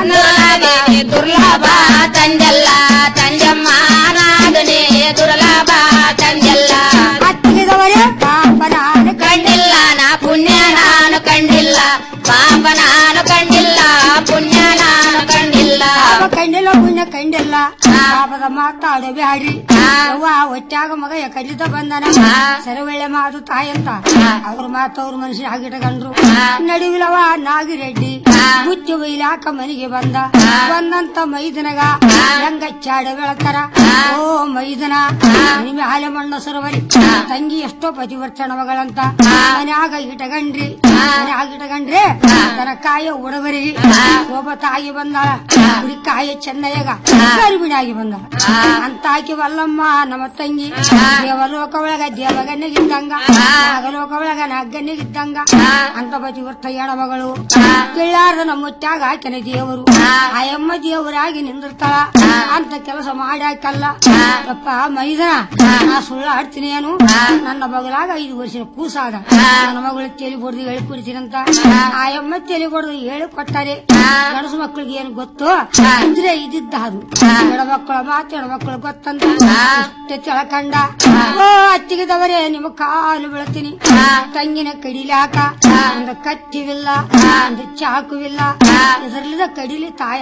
ನಾದನೆ ದುರ್ಲಭ ತಂಜಲ್ಲ ತಂಜಮ್ಮ ನಾದನೆ ದುರ್ಲಭ ತಂಜಲ್ಲ ಹತ್ತಿದವರೇ ಪಾಪ ನಾನು ಕಂಡಿಲ್ಲ ನಾ ಪುಣ್ಯ ನಾನು ಕಂಡಿಲ್ಲ ಪಾಪ ನಾನು ಕಂಡಿಲ್ಲ ಪುಣ್ಯ ನಾನು ಕಂಡಿಲ್ಲ ಪಾಪ ಕಂಡಿಲ್ಲ ಪುಣ್ಯ ಕಂಡಿಲ್ಲ ಪಾಪದ ಮಾತಾಡೋ ಬ್ಯಾಡ್ರಿ ಅವ್ವ ಒಟ್ಟಾಗ ಮಗ ಕಲಿತ ಬಂದನ ಸರಿ ಒಳ್ಳೆ ಮಾತು ತಾಯಂತ ಅವ್ರ ಮಾತು ಅವ್ರ ಮನುಷ್ಯ ಆಗಿಟ್ಕೊಂಡ್ರು ನಡುವಿಲವ ನಾಗಿರೆಡ್ಡಿ ಮುಚ್ಚು ಬೈಲಾಕ ಮನೆಗೆ ಬಂದ ಬಂದಂತ ಮೈದನಗ ರಂಗಚ್ಚಾಡ ಬೆಳತರ ಓ ಮೈದನ ನಿಮ್ಮ ಹಾಲೆ ಮಣ್ಣ ಸರೋವರಿ ತಂಗಿ ಎಷ್ಟೋ ಪತಿವರ್ಚನ ಮಗಳಂತ ಮನ್ಯಾಗ ಇಟಗಂಡ್ರಿ ಮನ್ಯಾಗ ಇಟಗಂಡ್ರೆ ತನ ಕಾಯ ಉಡವರಿಗೆ ಒಬ್ಬ ತಾಯಿ ಬಂದಾಳ ಕುಡಿ ಕಾಯ ಚೆನ್ನಯ್ಯಗ ಗರ್ಭಿಣಿಯಾಗಿ ಬಂದ ಅಂತ ಆಕಿ ವಲ್ಲಮ್ಮ ನಮ್ಮ ತಂಗಿ ದೇವಲೋಕ ಒಳಗ ದೇವಗನ್ನಿಗಿದ್ದಂಗ ನಾಗಲೋಕ ಒಳಗ ನಾಗನ್ನಿಗಿದ್ದಂಗ ಅಂತ ಪತಿವರ್ತ ಮಗಳು ಕಿಳ್ಳಾರ್ದ ನಮ್ಮ ಮುತ್ಯಾಗ ಆಕೆನ ದೇವರು ಆಯಮ್ಮ ದೇವರಾಗಿ ನಿಂದಿರ್ತಾಳ ಅಂತ ಕೆಲಸ ಮಾಡಾಕಲ್ಲ ಅಪ್ಪ ಮೈದನ ನಾ ಸುಳ್ಳು ಆಡ್ತೀನಿ ಏನು ನನ್ನ ಮಗಳಾಗ ಐದು ವರ್ಷದ ಕೂಸಾದ ನನ್ನ ಮಗಳು ತಲೆ ಬಡ್ದು ಹೇಳಿ ಕೊಡ್ತೀನಂತ ಆಯಮ್ಮ ತಲೆ ಬಡ್ದು ಹೇಳಿ ಕೊಟ್ಟಾರೆ ಗಣಸು ಮಕ್ಕಳಿಗೆ ಏನು ಗೊತ್ತು ಇದ್ರೆ ಇದ್ದಿದ್ದ ಅದು ಹೆಣ್ಮಕ್ಳ ಮಾತು ಹೆಣ್ಮಕ್ಳು ಗೊತ್ತಂತ ಇಷ್ಟೇ ತಿಳ್ಕಂಡ ಓ ಅತ್ತಿಗೆದವರೇ ನಿಮ್ಮ ಕಾಲು ಬೀಳ್ತೀನಿ ತಂಗಿನ ಕಡಿಲಾಕ ಒಂದು ಕತ್ತಿವಿಲ್ಲ ಒಂದು ಚಾಕುವಿಲ್ಲ ಇದರಲ್ಲಿದ ಕಡಿಲಿ ತಾಯ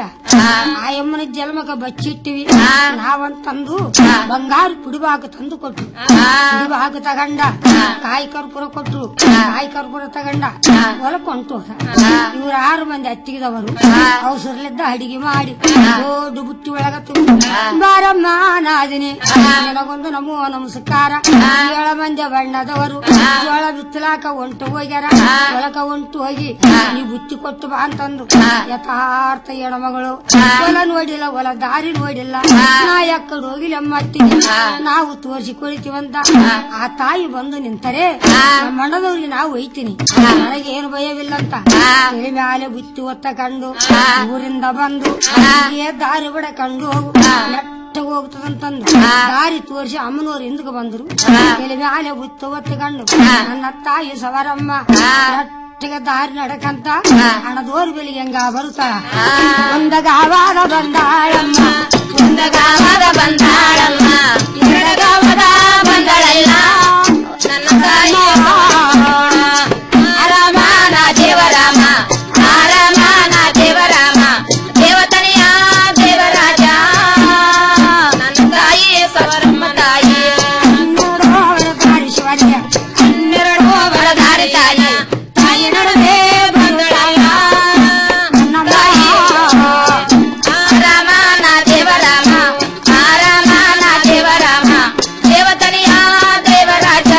ಆಯಮ್ಮನ ಜನ್ಮಕ ಬಚ್ಚಿಟ್ಟಿವಿ ನಾವಂತಂದು ಬಂಗಾರ ಪುಡಿಬಾಕ ತಂದು ಕೊಟ್ರು ಪುಡಿಬಾಕ ತಗಂಡ ಕಾಯಿ ಕರ್ಪೂರ ಕೊಟ್ರು ಕಾಯಿ ಕರ್ಪೂರ ತಗಂಡ ಹೊಲಕೊಂಟು ಇವ್ರ ಆರು ಮಂದಿ ಹತ್ತಿಗಿದವರು ಅವಸರಲಿದ್ದ ಅಡಿಗೆ ಮಾಡಿ ದೊಡ್ಡ ಬುಟ್ಟಿ ಒಳಗ ತುಂಬಿ ಬಾರಮ್ಮ ನಾದಿನಿ ನಿನಗೊಂದು ನಮೋ ನಮಸ್ಕಾರ ಏಳ ಮಂದಿ ಬಣ್ಣದವರು ಜೋಳ ಬಿತ್ತಲಾಕ ಹೊಂಟು ಹೋಗ್ಯಾರ ಹೊಲಕ ಹೊಂಟು ಹೋಗಿ ನೀ ಬುತ್ತಿ ಕೊಟ್ಟು ಬಾ ಅಂತಂದು ಯಥಾರ್ಥ ಹೆಣ್ಮಗಳು ಹೊಲ ನೋಡಿಲ್ಲ ಹೊಲ ದಾರಿ ನೋಡಿಲ್ಲ ನಾ ಯಾಕಡೆ ಹೋಗಿಲ್ಲ ಅಮ್ಮತ್ತಿಗೆ ನಾವು ತೋರಿಸಿ ಕುಳಿತೀವಂತ ಆ ತಾಯಿ ಬಂದು ನಿಂತರೆ ನಮ್ಮ ಅಣ್ಣದವ್ರಿಗೆ ನಾವು ಒಯ್ತೀನಿ ನನಗೇನು ಭಯವಿಲ್ಲ ಅಂತ ತಲೆ ಮ್ಯಾಲೆ ಬುತ್ತಿ ಒತ್ತ ಕಂಡು ಊರಿಂದ ಬಂದು ಏ ದಾರಿ ಬಿಡ ಕಂಡು ಹೋಗು ನೆಟ್ಟಗೆ ಹೋಗ್ತದಂತಂದು ದಾರಿ ತೋರಿಸಿ ಅಮ್ಮನವ್ರು ಹಿಂದಕ್ಕೆ ಬಂದ್ರು ತಲೆ ಮ್ಯಾಲೆ ಬುತ್ತಿ ಒತ್ತ ಕಂಡು ನನ್ನ ತಾಯಿ ಸವರಮ್ಮ ನೆಟ್ಟಗೆ ದಾರಿ ನಡಕಂತ ಹಣದೋರ್ ಬೆಳಿಗ್ಗೆ ಹೆಂಗ ಬರುತ್ತಾಳ ಒಂದಗಾವಾದ ಬಂದಾಳಮ್ಮ ಒಂದಗಾವಾದ ಬಂದಾಳಮ್ಮ ಎರಡಗಾವದ ಬಂದಳಲ್ಲ ನನ್ನ ತಾಯಿ ಆರಾಮನ ದೇವರಾಮ ಆರಾಮನ ದೇವರಾಮ ದೇವತನೆಯ ದೇವರಾಜ ನನ್ನ ತಾಯಿ ಸವರಮ್ಮ ತಾಯಿ ಶಿವನಿಗೆ ಹನ್ನೆರಡು ಅವರ ದಾರಿ ತಾಯಿ ತಾಯಿ ನಡುವೆ ಬಂದಳಲ್ಲ ನನ್ನ ತಾಯಿ ಆರಾಮನ ದೇವರಾಮ ಆರಾಮನ ದೇವರಾಮ ದೇವತನೆಯ ದೇವರಾಜ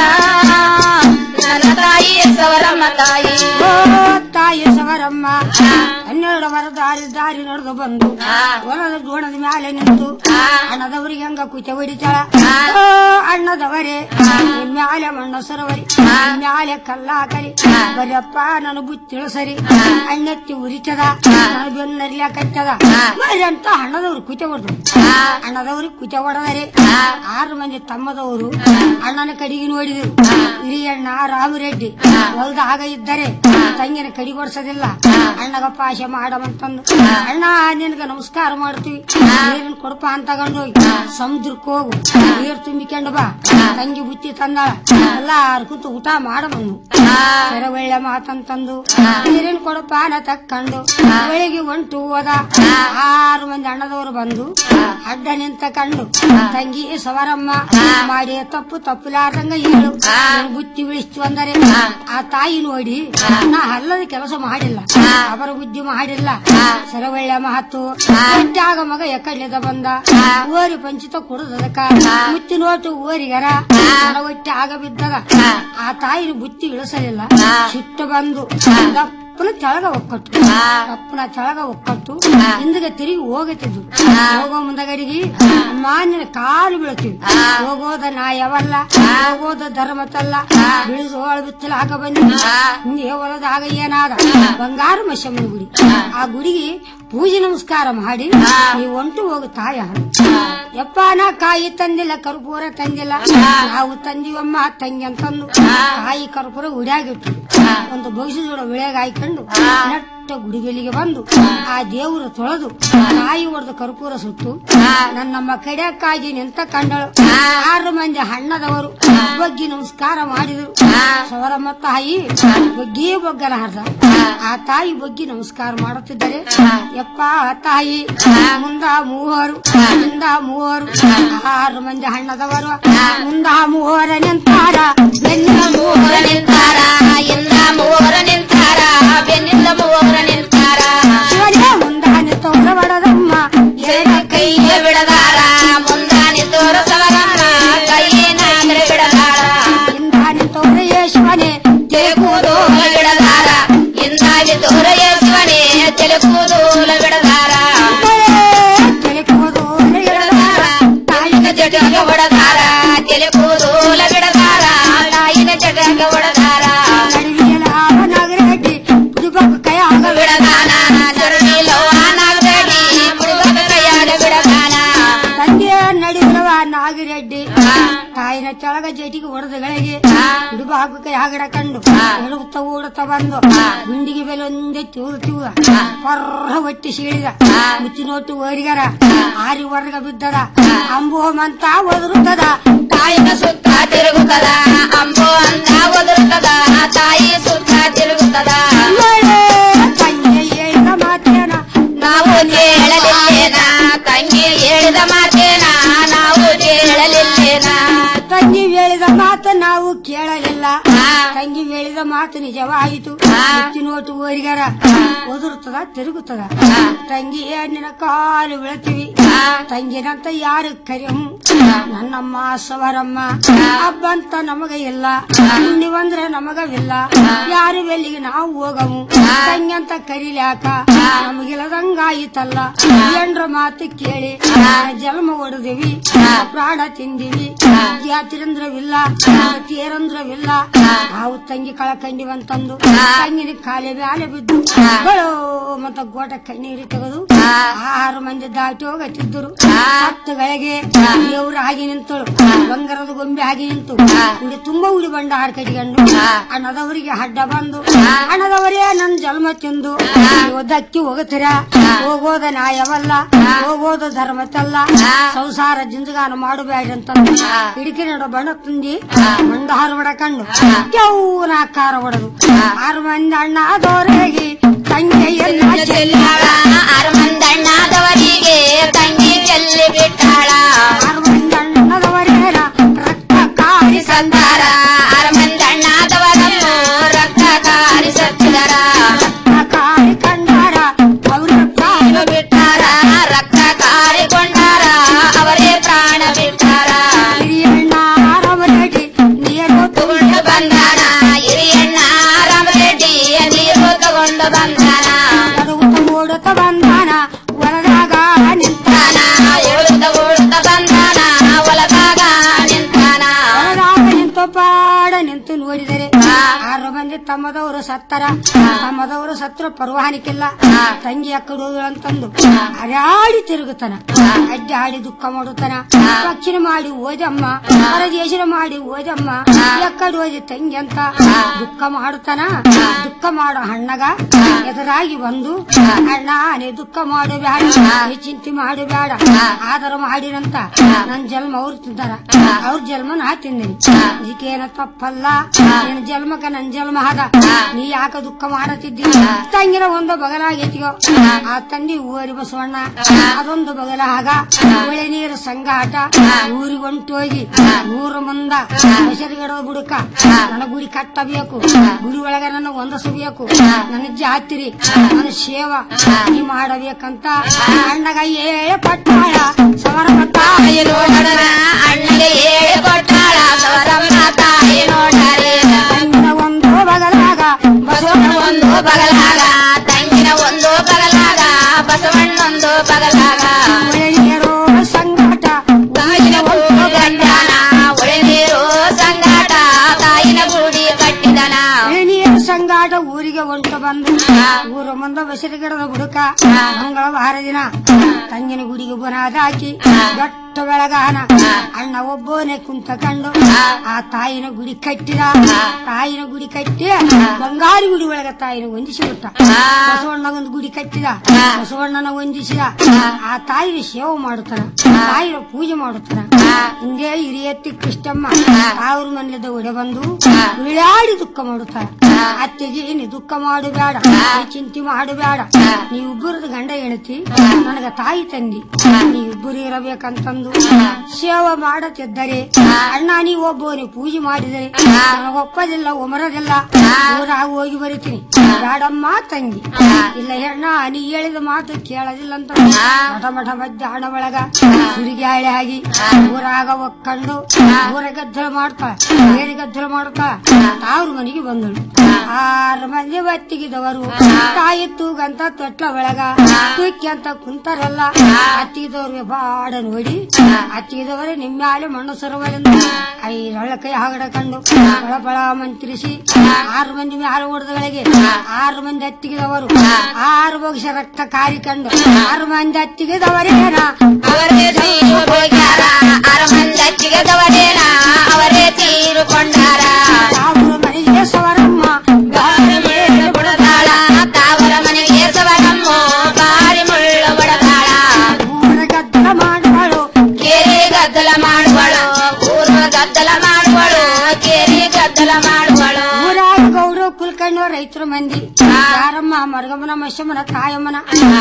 ನನ್ನ ತಾಯಿ ಸವರಮ್ಮ ತಾಯಿ ಓ ತಾಯಿ ಸವರಮ್ಮ ಹನ್ನೆರಡು ವರ ದಾರಿ ದಾರಿ ನಡೆದು ಬಂದು ಹೊಲದ ಗೋಣದ ಮ್ಯಾಲೆ ನಿಂತು ಅಣ್ಣದವರಿಗೆ ಹಂಗ ಕುಚ ಹೊಡಿತಾಳ ಓ ಅಣ್ಣದವರೇ ನಿಮ್ ಮ್ಯಾಲೆ ಮಣ್ಣ ಸರವರಿ ನಿಮ್ ಮ್ಯಾಲೆ ಕಲ್ಲ ಹಾಕರಿ ಬರಪ್ಪ ನನ್ನ ಬುತ್ತಿಳು ಸರಿ ಅಣ್ಣೆತ್ತಿ ಉರಿತದ ನನ್ನ ಬೆನ್ನರ್ಲಿ ಕಟ್ಟದ ಮರಿ ಅಂತ ಅಣ್ಣದವ್ರು ಕುಚ ಹೊಡೆದ್ರು ಅಣ್ಣದವ್ರಿಗೆ ಕುಚ ಹೊಡೆದರೆ ಆರು ಮಂದಿ ತಮ್ಮದವರು ಅಣ್ಣನ ಕಡೆಗೆ ನೋಡಿದರು ಹಿರಿಯಣ್ಣ ರಾಮರೆಡ್ಡಿ ಹೊಲ್ದಾಗ ಇದ್ದರೆ ತಂಗಿನ ಕಡಿಗೊಡ್ಸೋದಿಲ್ಲ ಅಣ್ಣಗ ಪಾಶ ಮಾಡವಂತಂದು ಅಣ್ಣ ನಿನಗ ನಮಸ್ಕಾರ ಮಾಡ್ತೀವಿ ನೀರಿನ ಕೊಡಪ ಅಂತ ತಗೊಂಡೋಗಿ ಸಮುದ್ರಕ್ಕೆ ಹೋಗು ನೀರು ತುಂಬಿಕೊಂಡು ಬಾ ತಂಗಿ ಬುತ್ತಿ ತಂದಾಳ ಎಲ್ಲಾರು ಕೂತು ಊಟ ಮಾಡಬಂದು ಸರ ಒಳ್ಳೆ ಮಾತಂತಂದು ನೀರಿನ ಕೊಡಪಾನ ತಕ್ಕೊಂಡು ಬೆಳಿಗ್ಗೆ ಹೊಂಟು ಹೋದ ಆರು ಮಂದಿ ಅಣ್ಣದವರು ಬಂದು ಅಡ್ಡ ನಿಂತ ಕಂಡು ತಂಗಿ ಸವರಮ್ಮ ಮಾಡಿ ತಪ್ಪು ತಪ್ಪಲಾರ್ದಂಗ ಹೇಳು ನೀನ್ ಬುತ್ತಿ ಬಿಳಿಸ್ತು ಅಂದರೆ ಆ ತಾಯಿ ನೋಡಿ ನಾ ಅಲ್ಲದ ಕೆಲಸ ಮಾಡಿಲ್ಲ ಅವರ ಬುದ್ಧಿ ಮಾಡಿಲ್ಲ ಸರವಳ್ಳ ಮಹತ್ತು ಒಟ್ಟಾಗ ಮಗ ಎಕ್ಕಡ್ಲಿದ ಬಂದ ಓರಿ ಪಂಚಿತ ಕುಡದದಕ್ಕ ಮುತ್ತಿ ನೋಟು ಓರಿಗರ ಒಟ್ಟಾಗ ಬಿದ್ದದ ಆ ತಾಯಿನ ಬುತ್ತಿ ಇಳಿಸಲಿಲ್ಲ ಸಿಟ್ಟು ಬಂದು ದಪ್ಪನ ತೆಳಗ ಒಕ್ಕಟ್ಟು ದಪ್ಪನ ತೆಳಗ ಒಕ್ಕಟ್ಟು ಹಿಂದಕ್ಕೆ ತಿರುಗಿ ಹೋಗುತ್ತಿದ್ದು ಹೋಗೋ ಮುಂದಗಡಿಗೆ ಮಾನ್ಯನ ಕಾಲು ಬೀಳ್ತೀವಿ ಹೋಗೋದ ನಾಯವಲ್ಲ ಹೋಗೋದ ಧರ್ಮತಲ್ಲ ಬಿಳಿಸೋಳ ಬಿತ್ತಲ ಹಾಕ ಬಂದಿ ಹಿಂದೆ ಹೊಲದಾಗ ಏನಾದ ಬಂಗಾರ ಮಶಮ್ಮನ ಗುಡಿ ಆ ಗುಡಿಗೆ ಪೂಜೆ ನಮಸ್ಕಾರ ಮಾಡಿ ನೀವು ಒಂಟು ಹೋಗು ತಾಯ ಯಪ್ಪ ನಾ ಕಾಯಿ ತಂದಿಲ್ಲ ಕರ್ಪೂರ ತಂದಿಲ್ಲ ನಾವು ತಂದಿವಮ್ಮ ತಂಗಿ ಅಂತಂದು ಕಾಯಿ ಕರ್ಪೂರ ಉಡ್ಯಾಗಿಟ್ಟು ಒಂದು ಭವಿಷ್ಯ ಜೋಡ ವಿಳೆಗೆ ಹಾಯ್ಕೊಂಡು ನೆಟ್ಟ ಗುಡಿ ಬೆಲಿಗೆ ಬಂದು ಆ ದೇವರು ತೊಳೆದು ಕಾಯಿ ಹೊಡೆದು ಕರ್ಪೂರ ಸುಟ್ಟು ನನ್ನಮ್ಮ ಕಡೆಯಕ್ಕಾಗಿ ನಿಂತ ಕಂಡಳು ಆರು ಮಂದಿ ಹಣ್ಣದವರು ಬಗ್ಗಿ ನಮಸ್ಕಾರ ಮಾಡಿದರು ಸವರಮ್ಮ ತಾಯಿ ಬಗ್ಗಿ ಬೊಗ್ಗಲ ಹರ್ದ ಆ ತಾಯಿ ಬಗ್ಗಿ ನಮಸ್ಕಾರ ಮಾಡುತ್ತಿದ್ದರೆ ಯಪ್ಪ ತಾಯಿ ಮುಂದ ಮೂವರು ಮುಂದ ಮೂವರು ಆರು ಮಂದಿ ಹಣ್ಣದವರು ಮುಂದ ಮೂವರ ನಿಂತಾರ ಬೆನ್ನಿನ ಮೂವರ ನಿಂತಾರ ಇಂದ ಮೂವರ ನಿಂತಾರ ಬೆನ್ನಿಂದ ಮೂವರ ನಿಂತಾರ ಶಿವನೇ ಮುಂದ ನಿಂತವರ ಬಡದಮ್ಮ ಎಡ ಕೈಯ ಬಿಡದಾರ ಮುಂದಾನಿ ತೋರಸವರಮ್ಮ ಕೈಯಿನ ಬಿಡದಾರ ಇಂದ ನಿಂತವರ ಯೇಶ್ವನೇ ತೆಲುಕೂದೂಲ ಬಿಡದಾರ ಇಂದಾಗಿ ತೋರ ಯೇಸುವನೇ ತೆಲುಕೂದೂಲ ಬಿಡದಾರ ಬಿಡದಾರ ತಾಯಿನ ಜಟಗ ಹೊಡದಾರ ತೆಲುಕೂದೂಲ ಬಿಡದಾರ ತಾಯಿನ ಜಟಗ ಹೊಡದಾರ ನಾಗರೆಡ್ಡಿ ಪುದುಬಕ್ಕ ಕೈಯಾಗ ಬಿಡದಾನ ಸರಣಿ ಲೋಹಾನಾಗಬೇಡಿ ಮುಳುಗದ ಕೈಯಾಗ ಬಿಡದಾನ ತಂದೆಯ ನಡಿಗಳವ ನಾಗಿರೆಡ್ಡಿ ತಾಯಿನ ಕೆಳಗ ಜಟಿಗೆ ಹೊಡೆದಗಳಿಗೆ ಹಿಡುಬಾಕು ಕೈ ಆಗಡ ಕಂಡು ಹಿಡುತ್ತ ಓಡುತ್ತ ಬಂದು ಗುಂಡಿಗೆ ಬೆಲೆ ಒಂದೇ ತಿವ್ರು ತಿವ್ವ ಪರ್ರ ಒಟ್ಟಿ ಸೀಳಿದ ಮುಚ್ಚಿ ನೋಟು ಓರಿಗರ ಆರಿ ಹೊರಗ ಬಿದ್ದದ ಅಂಬೋ ಮಂತ ಒದರುತ್ತದ ತಾಯಿನ ಸುತ್ತ ತಿರುಗುತ್ತದ ಅಂಬೋ ಅಂತ ಒದರುತ್ತದ ತಾಯಿ ಸುತ್ತ ತಿರುಗುತ್ತದ ತಂಗಿ ಹೇಳಿದ ಮಾತೇನ ನಾವು ಕೇಳಲಿಲ್ಲೇನ ತಂಗಿ ಹೇಳಿದ ಮಾತೇನ ನಾವು ಕೇಳಲಿಲ್ಲೇನ ತಂಗಿ ಹೇಳಿದ ಮಾತು ನಾವು ಕೇಳಲಿಲ್ಲ ತಂಗಿ ಹೇಳಿದ ಮಾತು ನಿಜವಾಯಿತು ಮುಚ್ಚಿ ನೋಟು ಓರಿಗರ ಒದರುತ್ತದ ತಿರುಗುತ್ತದ ತಂಗಿ ನಿನ್ನ ಕಾಲು ಬೀಳ್ತೀವಿ ತಂಗಿನಂತ ಯಾರು ಕರಿಯಂ ನನ್ನಮ್ಮ ಸವರಮ್ಮ ಹಬ್ಬಂತ ನಮಗ ಇಲ್ಲ ನೀವಂದ್ರೆ ನಮಗವಿಲ್ಲ ಯಾರು ಬೆಲ್ಲಿಗೆ ನಾವು ಹೋಗವು ತಂಗಂತ ಕರಿಲ್ಯಾಕ ನಮಗಿಲ್ಲದಂಗಾಯಿತಲ್ಲ ಎಂಡ್ರ ಮಾತು ಕೇಳಿ ಜನ್ಮ ಹೊಡೆದಿವಿ ಪ್ರಾಣ ತಿಂದಿವಿ ಜಾತಿರಂದ್ರವಿಲ್ಲ ತೇರಂದ್ರವಿಲ್ಲ ನಾವು ತಂಗಿ ಕಳಕಂಡಿವಂತಂದು ತಂಗಿನ ಕಾಲೆ ಬ್ಯಾಲೆ ಬಿದ್ದು ಗಳೋ ಮತ್ತ ಗೋಟ ಕಣ್ಣೀರು ತೆಗೆದು ಆರು ಮಂದಿ ದಾಟಿ ಹೋಗತ್ತಿದ್ದರು ಹತ್ತುಗಳಿಗೆ ದೇವ್ರ ಹಾಗೆ ನಿಂತಳು ಬಂಗಾರದ ಗೊಂಬೆ ಹಾಗೆ ನಿಂತು ಉಡಿ ತುಂಬಾ ಉಡಿ ಬಂಡ ಹಾಡ್ ಕಟ್ಕೊಂಡು ಅಣ್ಣದವರಿಗೆ ಅಡ್ಡ ಬಂದು ಅಣ್ಣದವರೇ ನನ್ ಜನ್ಮ ತಿಂದು ಒದ್ದಕ್ಕಿ ಹೋಗುತ್ತೀರ ಹೋಗೋದ ನ್ಯಾಯವಲ್ಲ ಹೋಗೋದು ಧರ್ಮತ್ತಲ್ಲ ಸಂಸಾರ ಜಿಂಜಗಾನ ಮಾಡಬೇಡ್ರಿ ಅಂತ ಹಿಡಿಕಿ ನಡು ಬಣ್ಣ ತುಂಬಿ ಮಂಡಹಾರ ಹೊಡಕಂಡು ಕೆವ್ನ ಆಕಾರ ಹೊಡೆದು ಆರು ಮಂದಿ ಅಣ್ಣ ಆದವರಿಗೆ ತಂಗಿಯನ್ನ ಚೆಲ್ಲಾಳ ಆರು ಮಂದಿ ಅಣ್ಣಾದವರಿಗೆ ತಂಗಿ ಚೆಲ್ಲಿ ಬಿಟ್ಟಾಳ ಆರು ಮಂದಿ ಅಣ್ಣದವರೇನ ರಕ್ತ ಕಾರಿ ಸಂದಾರ ಆರು ಮಂದಿ ಅಣ್ಣಾದವರನ್ನು ರಕ್ತ ಕಾರಿ ಸತ್ತಿದರ ಕಾರಿ ಕಂಡಾರ ಅವ್ರ ಪ್ರಾಣ ಬಿಟ್ಟಾರ ರಕ್ತ ಕಾರಿಕೊಂಡಾರ ಅವರೇ ಪ್ರಾಣ ಬಿಟ್ಟಾರ ಹಿರಿಯಣ್ಣಾರವರಡಿ ನೀರು ತಗೊಂಡು ಬಂದಾನ ಹಿರಿಯಣ್ಣ ರಾಮರೆಡ್ಡಿ ನೀರು ತಗೊಂಡು ಬಂದಾನ ಓಡುತ್ತ ಬಂದಾನ ಹೊರದಾಗ ನಿಂತಾನ ಓಡುತ್ತ ಓಡುತ್ತ ಬಂದಾನ ಒಳಗಾಗ ನಿಂತಾನ ಹೊರದಾಗ ನಿಂತು ಪಾಡ ನಿಂತು ನೋಡಿದರೆ ಆರು ಮಂದಿ ತಮ್ಮದವರು ಸತ್ತರ ತಮ್ಮದವರು ಸತ್ರ ಪರ್ವಾನಿಕ್ಕಿಲ್ಲ ತಂಗಿ ಅಕ್ಕಡು ಅಂತಂದು ಹರ್ಯಾಡಿ ತಿರುಗುತ್ತಾನ ಅಡ್ಡಿ ಆಡಿ ದುಃಖ ಮಾಡುತ್ತಾನ ದಕ್ಷಿಣ ಮಾಡಿ ಓದಮ್ಮ ಪರದೇಶನ ಮಾಡಿ ಓದಮ್ಮ ಎಕ್ಕಡು ಓದಿ ತಂಗಿ ಅಂತ ದುಃಖ ಮಾಡುತ್ತಾನ ದುಃಖ ಮಾಡೋ ಹಣ್ಣಗ ಎದುರಾಗಿ ಬಂದು ಅಣ್ಣ ನೀ ದುಃಖ ಮಾಡು ಬೇಡ ನೀ ಚಿಂತೆ ಮಾಡು ಬೇಡ ಆದರ ಮಾಡಿರಂತ ನನ್ ಜನ್ಮ ಅವ್ರು ತಿಂತಾರ ಅವ್ರ ಜನ್ಮ ನಾ ತಿಂದಿನಿ ಇದಕ್ಕೇನ ತಪ್ಪಲ್ಲ ನಿನ್ನ ಜನ್ಮಕ್ಕ ನನ್ ಜನ್ಮ ಆದ ನೀ ಯಾಕ ದುಃಖ ಮಾಡತಿದ್ದಿ ತಂಗಿನ ಒಂದು ಬಗಲಾಗೈತಿಯೋ ಆ ತಂದಿ ಊರಿ ಬಸವಣ್ಣ ಅದೊಂದು ಬಗಲಾಗ ಒಳೆ ನೀರು ಸಂಗಾಟ ಊರಿಗೆ ಹೊಂಟೋಗಿ ಊರ ಮುಂದ ಹೆಸರುಗಡದ ಬುಡಕ ನನ್ನ ಗುಡಿ ಕಟ್ಟಬೇಕು ಗುಡಿ ಒಳಗ ನನ್ನ ಹೊಂದಸಬೇಕು ನನ್ನ ಜಾತಿರಿ ನನ್ನ ಸೇವ ನೀ ಮಾಡಬೇಕಂತ ಅಣ್ಣಗ ಏಳೆ ಪಟ್ಟಾಳ ಸವರಮ್ಮ ತಾಯಿ ನೋಡಣ ಅಣ್ಣಗೆ ಏಳು ಕೊಟ್ಟಾಳ ಸವರಮ್ಮ ತಾಯಿ ನೋಡಾರೆ ತಂಗಿನ ಒಂದು ಬಗಲಾಗ ಬಸವಣ್ಣ ಒಂದು ಬಗಲಾಗ ತಂಗಿನ ಒಂದು ಬಗಲಾಗ ಬಸವಣ್ಣೊಂದು ಬಗಲಾಗ ಒಳೆ ನೀರು ಸಂಗಾಟ ತಾಯಿನ ಒಂದು ಗಂಡನ ಒಳೆ ನೀರು ಸಂಗಾಟ ತಾಯಿನ ಗುಡಿ ಕಟ್ಟಿದನ ನೀರು ಸಂಗಾಟ ಊರಿಗೆ ಹೊಂಟು ಬಂದು ಊರ ಮುಂದ ಬಸರಿಗಿಡದ ಬುಡಕ ಮಂಗಳವಾರ ದಿನ ತಂಗಿನ ಗುಡಿಗೆ ಬುನಾದ ಹಾಕಿ ದೊಡ್ಡ ಬೆಳಗಾನ ಅಣ್ಣ ಒಬ್ಬನೇ ಕುಂತಕೊಂಡು ಆ ತಾಯಿನ ಗುಡಿ ಕಟ್ಟಿದ ತಾಯಿನ ಗುಡಿ ಕಟ್ಟಿ ಬಂಗಾರಿ ಗುಡಿ ಒಳಗ ತಾಯಿನ ಹೊಂದಿಸಿ ಬಿಟ್ಟ ಬಸವಣ್ಣಗೊಂದು ಗುಡಿ ಕಟ್ಟಿದ ಬಸವಣ್ಣನ ಹೊಂದಿಸಿದ ಆ ತಾಯಿನ ಸೇವೆ ಮಾಡುತ್ತಾನ ತಾಯಿನ ಪೂಜೆ ಮಾಡುತ್ತಾನ ಹಿಂದೆ ಹಿರಿಯತ್ತಿ ಕೃಷ್ಣಮ್ಮ ಅವ್ರ ಮನೆಯದ ಒಡೆ ಬಂದು ಉಳಿಯಾಡಿ ದುಃಖ ಮಾಡುತ್ತಾರ ಅತ್ತೆಗೆ ನೀ ದುಃಖ ಮಾಡಬೇಡ ನೀ ಚಿಂತೆ ಮಾಡಬೇಡ ನೀವಿಬ್ಬರದ ಗಂಡ ಹೆಣತಿ ನನಗ ತಾಯಿ ತಂದಿ ನೀವಿಬ್ಬರು ಇರಬೇಕಂತಂದು ಸೇವೆ ಮಾಡತಿದ್ದರೆ ಅಣ್ಣ ನೀ ಒಬ್ಬವನೇ ಪೂಜೆ ಮಾಡಿದರೆ ನನಗೊಪ್ಪದಿಲ್ಲ ಒಮರದಿಲ್ಲ ಊರಾಗ ಹೋಗಿ ಬರಿತೀನಿ ಬೇಡಮ್ಮ ತಂಗಿ ಇಲ್ಲ ಹೆಣ್ಣ ನೀ ಹೇಳಿದ ಮಾತು ಕೇಳೋದಿಲ್ಲ ಅಂತ ಮಠ ಮಠ ಮಧ್ಯಾಹ್ನ ಒಳಗ ಸುರಿಗಾಳಿ ಆಗಿ ಊರಾಗ ಒಕ್ಕಂಡು ಊರ ಗದ್ದಲ ಮಾಡ್ತಾಳ ಬೇರೆ ಗದ್ದಲ ಮಾಡ್ತಾಳ ಅವ್ರ ಮನೆಗೆ ಬಂದಳು ಆರು ಮಂದಿ ಬತ್ತಿಗಿದವರು ತಾಯಿ ತೂಗಂತ ತೊಟ್ಲ ಒಳಗ ತುಕ್ಕಿ ಅಂತ ಕುಂತಾರಲ್ಲ ಹತ್ತಿದವ್ರಿಗೆ ಬಾಡ ನೋಡಿ ಹತ್ತಿದವರೇ ನಿಮ್ಮ್ಯಾಲೆ ಮಣ್ಣು ಸರವಲೆಂದು ಐರೊಳ ಕೈ ಹಾಗಡಕೊಂಡು ಬಳ ಬಳ ಮಂತ್ರಿಸಿ ಆರು ಮಂದಿ ಮ್ಯಾಲ ಹೊಡೆದಗಳಿಗೆ ಆರು ಮಂದಿ ಹತ್ತಿಗಿದವರು ಆರು ಬೋಗಿಸ ರಕ್ತ ಕಾರಿಕೊಂಡು ಆರು ಮಂದಿ ಹತ್ತಿಗಿದವರೇನ ಅವರೇ ತೀರು ಹೋಗ್ಯಾರ ಆರು ಮಂದಿ ಅಚ್ಚಿಗದವರೇನ ಅವರೇ ತೀರುಕೊಂಡಾರ ಅವ್ರ ಮನೆಗೆ ಸವರಮ್ಮ ಗಾಳಿ ಮುಳ್ಳು ಬಡದಾಳ ತಾವರ ಮನೆಗೆ ಸವರಮ್ಮ ಗಾಳಿ ಮುಳ್ಳು ಬಡದಾಳ ಊರ ಗದ್ದಲ ಮಾಡುವಳು ಕೇರಿ ಗದ್ದಲ ಮಾಡುವಳು ಊರ ಗದ್ದಲ ಮಾಡುವಳು ಕೇರಿ ಗದ್ದಲ ಮಾಡುವಳು ಊರಾಗ ಗೌಡ್ರು ಕುಲ್ಕಣ್ಣು ರೈತರ ಮಂದಿ ಯಾರಮ್ಮ ಮರಗಮ್ಮನ ಮಶಮ್ಮನ ತಾಯಮ್ಮನ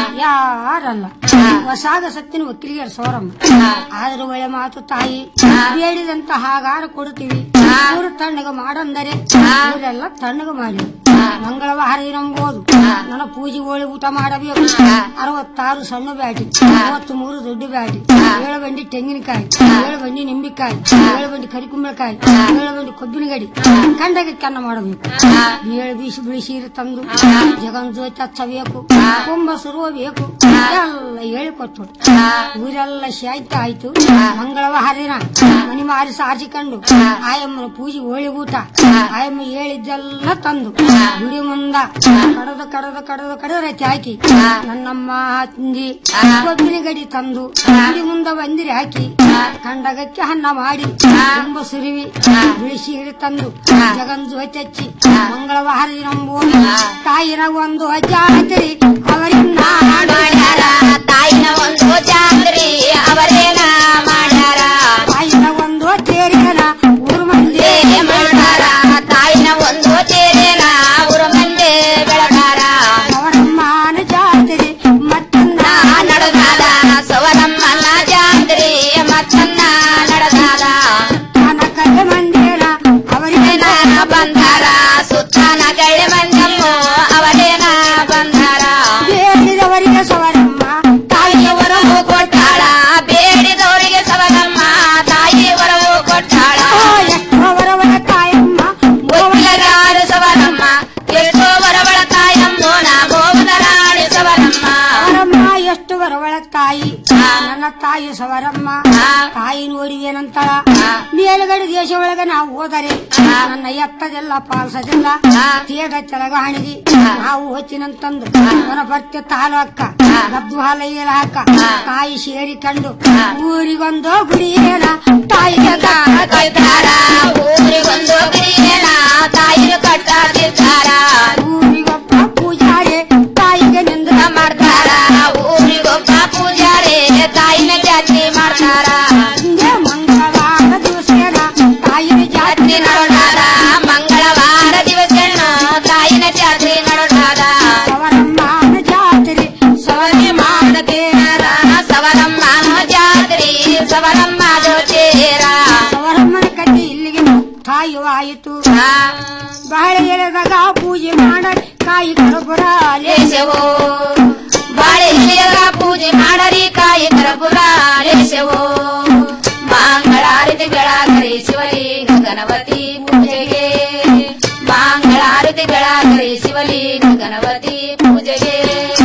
ಯಾರಲ್ಲ ಹೊಸಾಗ ಸತ್ತಿನ ಒಕ್ಕಲಿಗೆ ಸೋರಮ್ಮ ಆದ್ರೂ ಒಳ್ಳೆ ಮಾತು ತಾಯಿ ಬೇಡಿದಂತ ಹಾಗಾರ ಕೊಡ್ತೀವಿ ಊರು ತಣ್ಣಗ ಮಾಡಂದರೆ ಊರೆಲ್ಲ ತಣ್ಣಗ ಮಾಡಿ ಮಂಗಳವಾರ ನಂಬೋದು ನನ್ನ ಪೂಜೆ ಹೋಳಿ ಊಟ ಮಾಡಬೇಕು ಅರವತ್ತಾರು ಸಣ್ಣ ಬ್ಯಾಟಿ ಮೂವತ್ತ್ ಮೂರು ದೊಡ್ಡ ಬ್ಯಾಟಿ ಏಳು ಬಂಡಿ ತೆಂಗಿನಕಾಯಿ ಏಳು ಬಂಡಿ ನಿಂಬಿಕಾಯಿ ಏಳು ಬಂಡಿ ಕರಿಕುಂಬಳಕಾಯಿ ಏಳು ಬಂಡಿ ಕೊಬ್ಬಿನ ಗಡಿ ಕಂಡಗೆ ಕನ್ನ ಮಾಡಬೇಕು ಏಳು ಬೀಸಿ ಬಿಳಿಸೀರು ತಂದು ಜಗನ್ ಜೋತಿ ಹಚ್ಚಬೇಕು ಕುಂಭ ಸುರುವ ಬೇಕು ಎಲ್ಲ ಹೇಳಿಕೊಟ್ಟು ಊರೆಲ್ಲ ಶಾಯ್ತ ಆಯ್ತು ಮಂಗಳವಾರ ದಿನ ಮನಿ ಮಾರಿ ಸಾರಿಸಿಕೊಂಡು ಆಯಮ್ಮನ ಪೂಜೆ ಹೋಳಿ ಊಟ ಆಯಮ್ಮ ಹೇಳಿದ್ದೆಲ್ಲ ತಂದು ಗುಡಿ ಮುಂದ ಕಡದು ಕಡದು ಕಡದು ಕಡದ ರತಿ ಹಾಕಿ ನನ್ನಮ್ಮ ಹಂದಿ ಕೊಬ್ಬಿನ ಗಡಿ ತಂದು ಗುಡಿ ಮುಂದ ಬಂದಿರಿ ಹಾಕಿ ಕಂಡಗಕ್ಕೆ ಹಣ್ಣ ಮಾಡಿ ತುಂಬ ಸುರಿವಿ ಬಿಳಿಸೀರಿ ತಂದು ಜಗನ್ ಜೋತಿ ಹಚ್ಚಿ ಮಂಗಳವಾರ ದಿನ ಹೋಗಿ ತಾಯಿನ ಒಂದು ಜಾತ್ರೆ ಅವರಿಂದ ಮಾಡ್ಯಾರ ತಾಯಿನ ಒಂದು ಜಾತ್ರೆ ಅವರೇನ ಮಾಡ್ಯಾರ ತಾಯಿನ ಒಂದು ತೇರಿನ ಊರು ಮಂದಿ ಮಾಡ್ಯಾರ ತಾಯಿನ ಒಂದು ತೇರೇನ ಊರ ಮಂದಿ ಬೆಳಗಾರ ಅವರಮ್ಮನ ಜಾತ್ರೆ ಮತ್ತನ್ನ ನಡೆದಾದ ಸವರಮ್ಮನ ಜಾತ್ರೆ ಮತ್ತನ್ನ ನಡೆದಾದ ಕನಕದ ಮಂದಿರ ಅವರಿಗೆನ ಬಂದಾರ ಸುತ್ತನ ಗಳ್ಳಿ ಮಂಜಮ್ಮ ಅವರೇನ ಬಂದಾರ ಬೇಡಿದವರಿಗೆ ಸವರಮ್ಮ ತಾಯಿಯ ವರವು ಕೊಟ್ಟಾಳ ಬೇಡಿದವರಿಗೆ ಸವರಮ್ಮ ತಾಯಿ ವರವು ಕೊಟ್ಟಾಳ ಅವರವರ ತಾಯಮ್ಮ ಒಯ್ಯಗಾರು ಸವರಮ್ಮ ಎಷ್ಟೋ ವರವಳ ತಾಯಮ್ಮ ನಾ ಗೋವದರಾಣಿ ಸವರಮ್ಮ ಅವರಮ್ಮ ಎಷ್ಟು ಬರವಳ ತಾಯಿ ನನ್ನ ತಾಯಿ ಸವರಮ್ಮ ತಾಯಿ ನೋಡಿದೇನಂತಳ ಮೇಲುಗಡೆ ದೇಶ ಒಳಗ ನಾವು ಹೋದರೆ ನನ್ನ ಎತ್ತದೆಲ್ಲ ಪಾಲ್ಸದಿಲ್ಲ ತೇದ ತೆಲಗ ಹಣಿದಿ ನಾವು ಹೊಚ್ಚಿನಂತಂದು ಅವನ ಬರ್ತೆ ತಾಲು ಅಕ್ಕ ಗದ್ದು ಹಾಲ ಹಾಕ ತಾಯಿ ಸೇರಿಕೊಂಡು ಊರಿಗೊಂದು ಗುಡಿಯೇನ ತಾಯಿಗೆ ಕಟ್ಟಾರ ಊರಿಗೊಂದು ಗಿರಿಯನ ತಾಯಿನ ಕಟ್ಟಾದಿರ್ತಾರ ಊರಿಗೊಬ್ಬ ಪೂಜಾರಿ ತಾಯಿಗೆ ನಿಂದ ಮಾಡ್ತಾರ ಊರಿಗೊಬ್ಬ ಪೂಜಾರಿ ತಾಯಿನ ಜಾತ್ರೆ ಮಾಡ್ತಾರ ಮಂಗಳವಾರ ದಿವಸೇನ ತಾಯಿನ ಜಾತ್ರೆ ನಡೋಣಾದ ಮಂಗಳವಾರ ದಿವಸ ತಾಯಿನ ಜಾತ್ರೆ ನಡೋಣಾದ ಸವರಮ್ಮನ ಜಾತ್ರೆ ಸವರಿ ಮಾಡತೇರ ಸವರಮ್ಮನ ಜಾತ್ರೆ ಸವರಮ್ಮ ಜೋತೇರ ಸವರಮ್ಮನ ಕಟ್ಟಿ ಇಲ್ಲಿಗೆ ತಾಯಿಯು ಆಯಿತು ಬಹಳ ಎಳೆದಾಗ ಪೂಜೆ ಮಾಡ ಕಾಯಿ ಕರಬುರ ಲೇಸವೋ ಬಾಳೆ ಎಲೆಯಾಗ ಪೂಜೆ ಮಾಡರಿ ಕಾಯಿ ಕರಪುರ ಲೇಸವೋ ಮಂಗಳಾರತಿ ಬೆಳಗರಿ ಶಿವಲಿಂಗ ಗಣಪತಿ ಪೂಜೆಗೆ ಮಂಗಳಾರತಿ ಬೆಳಗರಿ ಶಿವಲಿಂಗ ಗಣಪತಿ ಪೂಜೆಗೆ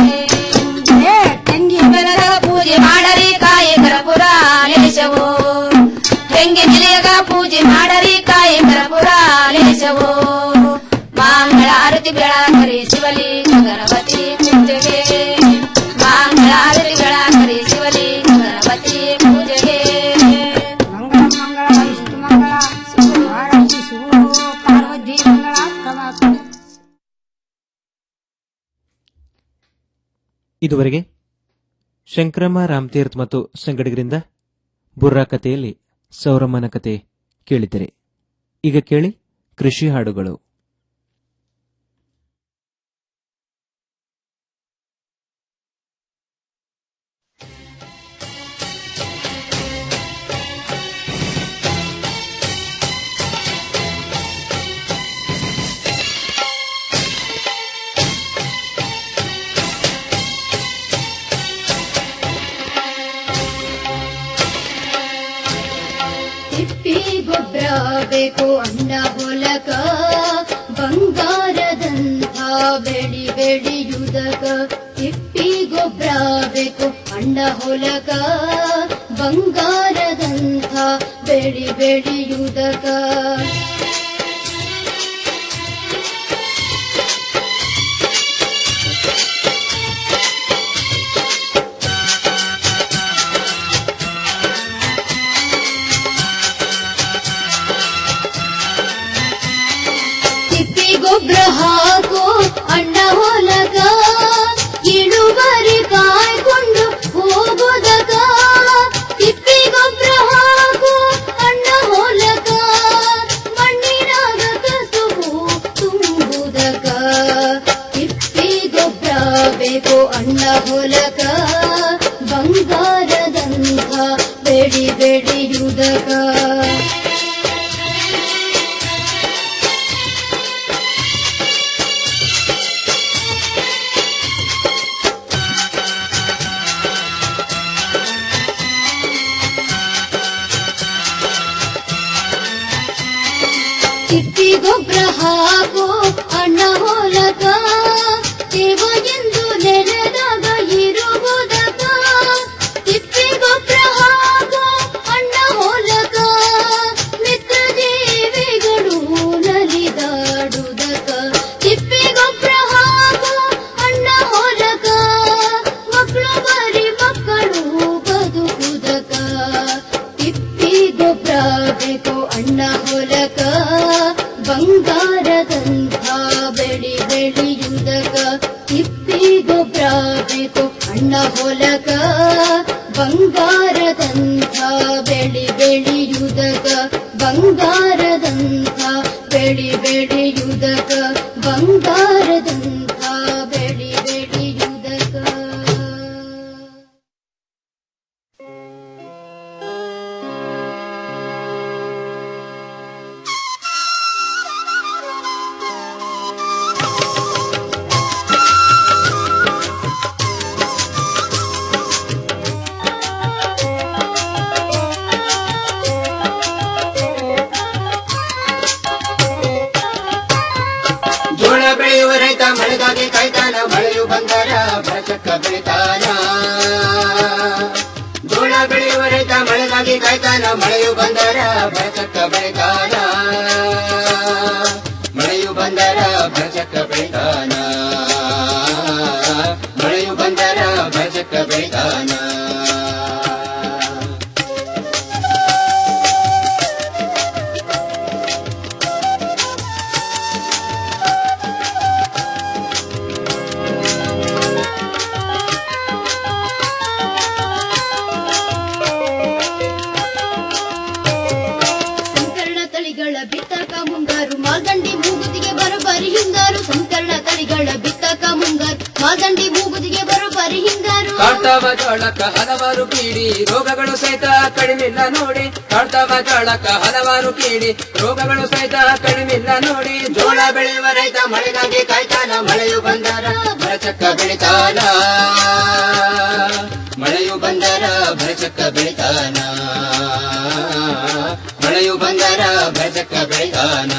ತಂಗಿ ಬೆಳಗ ಪೂಜೆ ಮಾಡರಿ ಕಾಯಿ ಕರಪುರ ಲೇಸವೋ ತೆಂಗಿನ ಎಲೆಯಾಗ ಪೂಜೆ ಮಾಡರಿ ಕಾಯಿ ಕರಪುರ ಲೇಸವೋ ಮಂಗಳಾರತಿ ಬೆಳಗರಿ ಶಿವಲಿಂಗ ಗಣಪತಿ ಪೂಜೆಗೆ ಮಂಗಳಾರತಿ ಬೆಳಗರಿ ಶಿವಲಿಂಗ ಗಣಪತಿ ಪೂಜೆಗೆ ಮಂಗಳ ಮಂಗಳ ವಿಷ್ಣು ಮಂಗಳ ಪಾರ್ವತಿ ಶಿವ ಪಾರ್ವತಿ ಮಂಗಳ ಪ್ರಭಾತ ಇದುವರೆಗೆ ಶಂಕರಮ್ಮ ರಾಮತೀರ್ಥ ಮತ್ತು ಸಂಗಡಿಗರಿಂದ ಬುರ್ರಾ ಕಥೆಯಲ್ಲಿ ಸೌರಮ್ಮನ ಕತೆ ಕೇಳಿದರೆ ಈಗ ಕೇಳಿ ಕೃಷಿ ಹಾಡುಗಳು ತಿಪ್ಪಿ ಗೊಬ್ಬರ ಬೇಕು ಅಣ್ಣ ಹೊಲಕ ಬಂಗಾರದಂಥ ಬೆಳಿ ಬೆಳೆಯುವುದಕ ತಿಪ್ಪಿ ಗೊಬ್ಬರ ಬೇಕು ಅಣ್ಣ ಹೊಲಕ ಬಂಗಾರದಂಥ ಬೆಳಿ ಬೆಳೆಯುವುದಕ ತಿಪ್ಪಿ ಗೊಬ್ಬರ ಹಾಕು ಅಣ್ಣ ಹೊಲಗ ಇಳುವರಿ ಕಾಯ್ಕೊಂಡು ಹೋಗೋದಕ ತಿಪ್ಪಿ ಗೊಬ್ಬರ ಹಾಕು ಅಣ್ಣ ಹೊಲಗ ಮಣ್ಣಿನಾಗ ಕಸುಬು ತುಂಬುದಕ ತಿಪ್ಪಿ ಗೊಬ್ಬರ ಬೇಕು ಅಣ್ಣ ಹೊಲಗ ಬಂಗಾರದಂಥ ಬೆಳಿ ಬೆಳೆಯುವುದಕ ಬೆಳೆಯುವುದಕ ತಿಪ್ಪಿ ಗೊಬ್ಬರ ಬೇಕು ಅಣ್ಣ ಹೊಲಕ ಬಂಗಾರದಂಥ ಬೆಳಿ ಬೆಳೆಯುವುದಕ ಬಂಗಾರದಂಥ ಬೆಳಿ ಬೆಳೆಯುವುದಕ ಬಂಗಾರದಂಥ ಬೆಳಿ ಬೆಳೆಯುವುದಕ ಜೋಳ ಬೆಳೆಯುವ ರೈತ ಮಳೆಗಾಗಿ ಕಾಯ್ತಾನ ಮಳೆಯು ಬಂದರ ಬರಚಕ್ಕ ಬೆಳಿತಾನ ಜೋಳ ಬೆಳೆಯುವ ರೈತ ಮಳೆಗಾಗಿ ಕಾಯ್ತಾನ ಮಳೆಯು ಬಂದರ ಬರಚಕ್ಕ ಬೆಳಿತಾನ ಮಳೆಯು ಬಂದರ ಬರಚಕ್ಕ ಬೆಳಿತಾನ ಮಳೆಯು ಬಂದರ ಬರಚಕ್ಕ ಬೆಳಿತಾನ ಸಂಕರಣ ತಳಿಗಳ ಬಿತ್ತಕ ಮುಂಗಾರು ಮಾಲ್ದಂಡಿ ಮೂಗುದಿಗೆ ಬರೋಬ್ಬರಿ ಹಿಂಗಾರು ಸಂಕರಣ ತಳಿಗಳ ಬಿತ್ತಕ ಮುಂಗಾರು ಮಾಲ್ದಂಡಿ ಮೂಗುದಿಗೆ ಬರೋಬ್ಬರಿ ಹಿಂಗಾರು ಕಾಡ್ತಾವ ಜೋಳಕ್ಕ ಹಲವಾರು ಕೀಡಿ ರೋಗಗಳು ಸಹಿತ ಕಡಿಮಿಲ್ಲ ನೋಡಿ ಕಾಡ್ತಾವ ಜೋಳಕ್ಕ ಹಲವಾರು ಕೀಡಿ ರೋಗಗಳು ಸಹಿತ ಕಡಿಮಿಲ್ಲ ನೋಡಿ ಜೋಳ ಬೆಳೆಯುವ ರೈತ ಮಳೆಗಾಗಿ ಕಾಯ್ತಾನ ಮಳೆಯು ಬಂದರ ಭರಚಕ್ಕ ಬೆಳಿತಾನ ಮಳೆಯು ಬಂದರ ಭರಚಕ್ಕ ಬೆಳಿತಾನ ಮಳೆಯು ಬಂದರ ಭರಚಕ್ಕ ಬೆಳಿತಾನ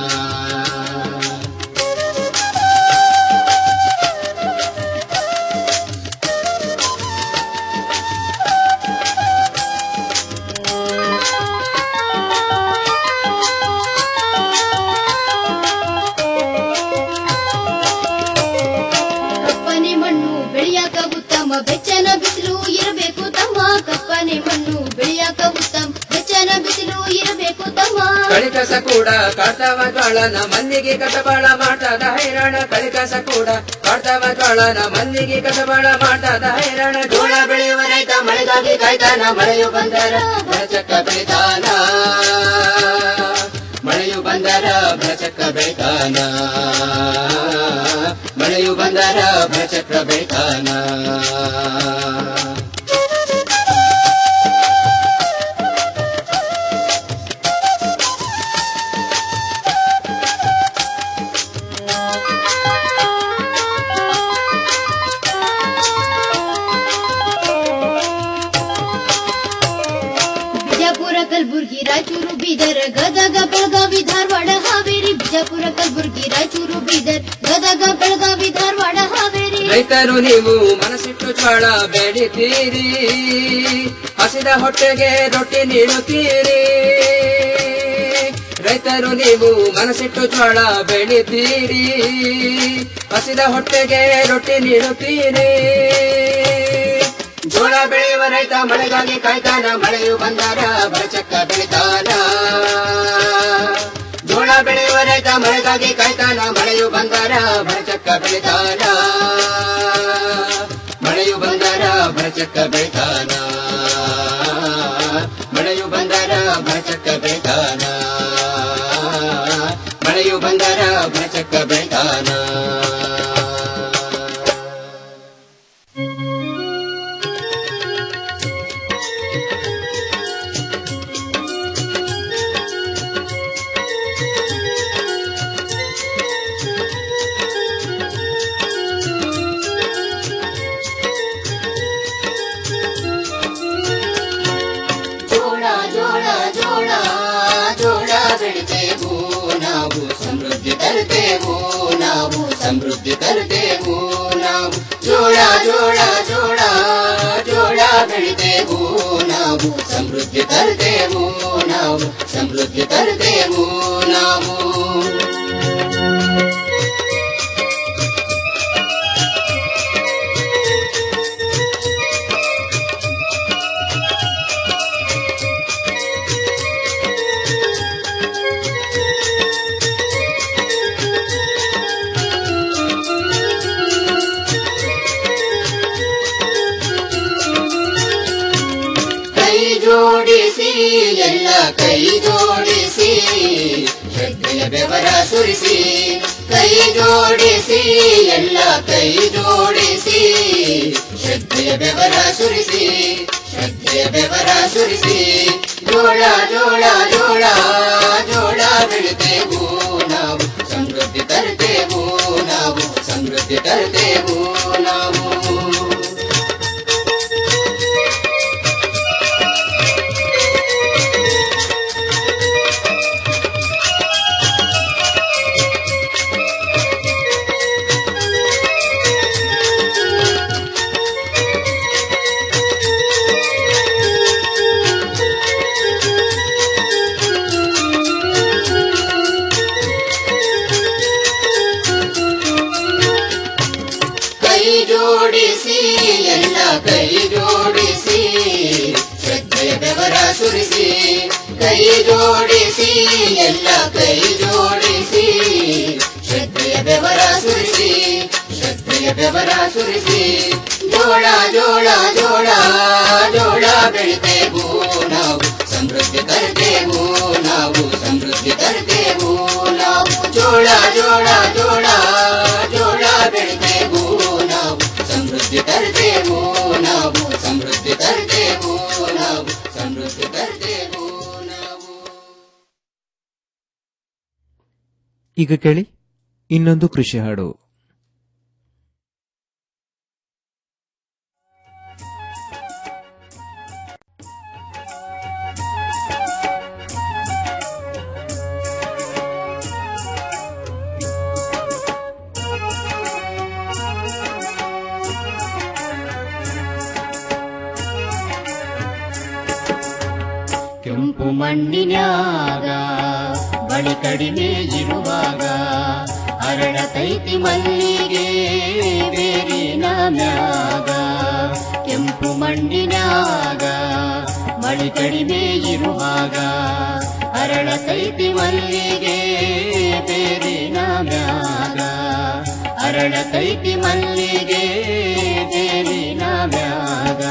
ಕಪ್ಪನೆ ಮಣ್ಣು ಬೆಳೆಯಾಕ ಉತ್ತಮ ಬೆಚ್ಚನ ಬಿಸಿಲು ಇರಬೇಕು ತಮ್ಮ ಕಪ್ಪನೆ ಮಣ್ಣು ಬೆಳೆಯಾಕ ಉತ್ತಮ ಬೆಚ್ಚನ ಬಿಸಿಲು ಇರಬೇಕು ತಮ್ಮ ಕಳಿಕಸ ಕೂಡ ಕಾಡ್ತಾವ ಜೋಳನ ಮಲ್ಲಿಗೆ ಕಸಬಾಳ ಮಾಡ್ತದ ಹೈರಾಣ ಕಳಿಕಸ ಕೂಡ ಕಾಡ್ತಾವ ಜೋಳನ ಮಲ್ಲಿಗೆ ಕಸಬಾಳ ಮಾಡ್ತದ ಹೈರಾಣ ಜೋಳ ಬೆಳೆಯುವ ರೈತ ಮಳೆಗಾಗಿ ಕಾಯ್ತಾನ ಮಳೆಯು ಬಂದರ ಭರಚಕ್ಕ ಬೆಳಿತಾನ ಮಳೆಯು ಬಂದರ ಭರಚಕ್ಕ ಬೆಳಿತಾನ ಮಳೆಯು ಬಂದರ ಭರಚಕ್ಕ ಬೆಳಿತಾನ ಬಿಜಾಪುರ ಕಲಬುರ್ಗಿ ರಾಯಚೂರು ಬೀದರ್ ಗದಗ ಬೆಳಗಾವಿ ಧಾರವಾಡ ಹಾವೇರಿ ಬಿಜಾಪುರ ಕಲಬುರ್ಗಿ ರಾಯಚೂರು ಬೀದರ್ ಗದಗ ಬೆಳಗಾವಿ ಧಾರವಾಡ ಹಾವೇರಿ ರೈತರು ನೀವು ಮನಸ್ಸಿಟ್ಟು ಜೋಳ ಬೆಳಿತೀರಿ ಹಸಿದ ಹೊಟ್ಟೆಗೆ ರೊಟ್ಟಿ ನೀಡುತ್ತೀರಿ ರೈತರು ನೀವು ಮನಸ್ಸಿಟ್ಟು ಜೋಳ ಬೆಳಿತೀರಿ ಹಸಿದ ಹೊಟ್ಟೆಗೆ ರೊಟ್ಟಿ ನೀಡುತ್ತೀರಿ ಜೋಳ ಬೆಳೆಯುವ ರೈತ ಮಳೆಗಾಗಿ ಕಾಯ್ತಾನ ಮಳೆಯು ಬಂದರ ಭರಚಕ್ಕ ಬೆಳಿತಾನ ಜೋಳ ಬೆಳೆಯುವ ರೈತ ಮಳೆಗಾಗಿ ಕಾಯ್ತಾನ ಮಳೆಯು ಬಂದರ ಭರಚಕ್ಕ ಬೆಳಿತಾನ ಮಳೆಯು ಬಂದರ ಭರಚಕ್ಕ ಬೆಳಿತಾನ ಮಳೆಯು ಬಂದರ ಭರಚಕ್ಕ ಬೆಳಿತಾನ ಮಳೆಯು ಬಂದರ ಭರಚಕ್ಕ ಬೆಳಿತಾನ ಜೋಳ ಜೋಳ ಜೋಳ ಜೋಳ ಬೆಳಿತೇವು ನಾವು ಸಮೃದ್ಧಿ ತರುತ್ತೇವು ನಾವು ಸಮೃದ್ಧಿ ತರುತ್ತೇವು ನಾವು ಜೋಳ ಜೋಳ ಜೋಳ ಜೋಳ ಬೆಳಿತೇವು ನಾವು ಸಮೃದ್ಧಿ ತರುತ್ತೇವು ನಾವು ಸಮೃದ್ಧಿ ತರುತ್ತೇವು ನಾವು ಎಲ್ಲ ಕೈ ಜೋಡಿಸಿ ಶ್ರದ್ಧೆಯ ಬೆವರ ಸುರಿಸಿ ಕೈ ಜೋಡಿಸಿ ಎಲ್ಲ ಕೈ ಜೋಡಿಸಿ ಶ್ರದ್ಧೆಯ ಬೆವರ ಸುರಿಸಿ ಶ್ರದ್ಧೆಯ ಬೆವರ ಸುರಿಸಿ ಜೋಳ ಜೋಳ ಜೋಳ ಜೋಳ ಬೆಳಿತೇವು ನಾವು ಸಮೃದ್ಧಿ ತರ್ತೇವು ನಾವು ಸಮೃದ್ಧಿ ತರ್ತೇವು ನಾವು ಕೈ ಜೋಡಿಸಿ ಎಲ್ಲ ಕೈ ಜೋಡಿಸಿ ಶ್ರದ್ಧೆಯ ಬೆವರ ಸುರಿಸಿ ಕೈ ಜೋಡಿಸಿ ಎಲ್ಲ ಕೈ ಜೋಡಿಸಿ ಶ್ರದ್ಧೆಯ ಬೆವರ ಸುರಿಸಿ ಶ್ರದ್ಧೆಯ ಬೆವರ ಸುರಿಸಿ ಜೋಳ ಜೋಳ ಜೋಳ ಜೋಳ ಬೆಳಿತೇವು ನಾವು ಸಮೃದ್ಧಿ ತರ್ತೇವು ನಾವು ಸಮೃದ್ಧಿ ತರ್ತೇವು ನಾವು ಜೋಳ ಜೋಳ ಜೋಳ ಜೋಳ ಬೆಳಿತೇವು ನಾವು ಸಮೃದ್ಧಿ ತರ್ತೇವು ನಾವು ಸಮೃದ್ಧಿ ತರ್ತೇವು ನಾವು ಸಮೃದ್ಧಿ ತರ್ತೇವು ಈಗ ಕೇಳಿ ಇನ್ನೊಂದು ಕೃಷಿ ಹಾಡು ಕೆಂಪು ಮಣ್ಣಿನ್ಯಾಗ ಬಳಿ ಕಡಿಮೆ ಇರುವಾಗ ಅರಳತೈತಿ ಮಲ್ಲಿಗೆ ಬೇರಿನ ಮ್ಯಾಗ ಕೆಂಪು ಮಣ್ಣಿನ್ಯಾಗ ಮಳಿ ಕಡಿಮೆ ಇರುವಾಗ ಅರಳತೈತಿ ಮಲ್ಲಿಗೆ ಬೇರಿನ ಮ್ಯಾಗ ಅರಳತೈತಿ ಮಲ್ಲಿಗೆ ಬೇರಿನ ಮ್ಯಾಗ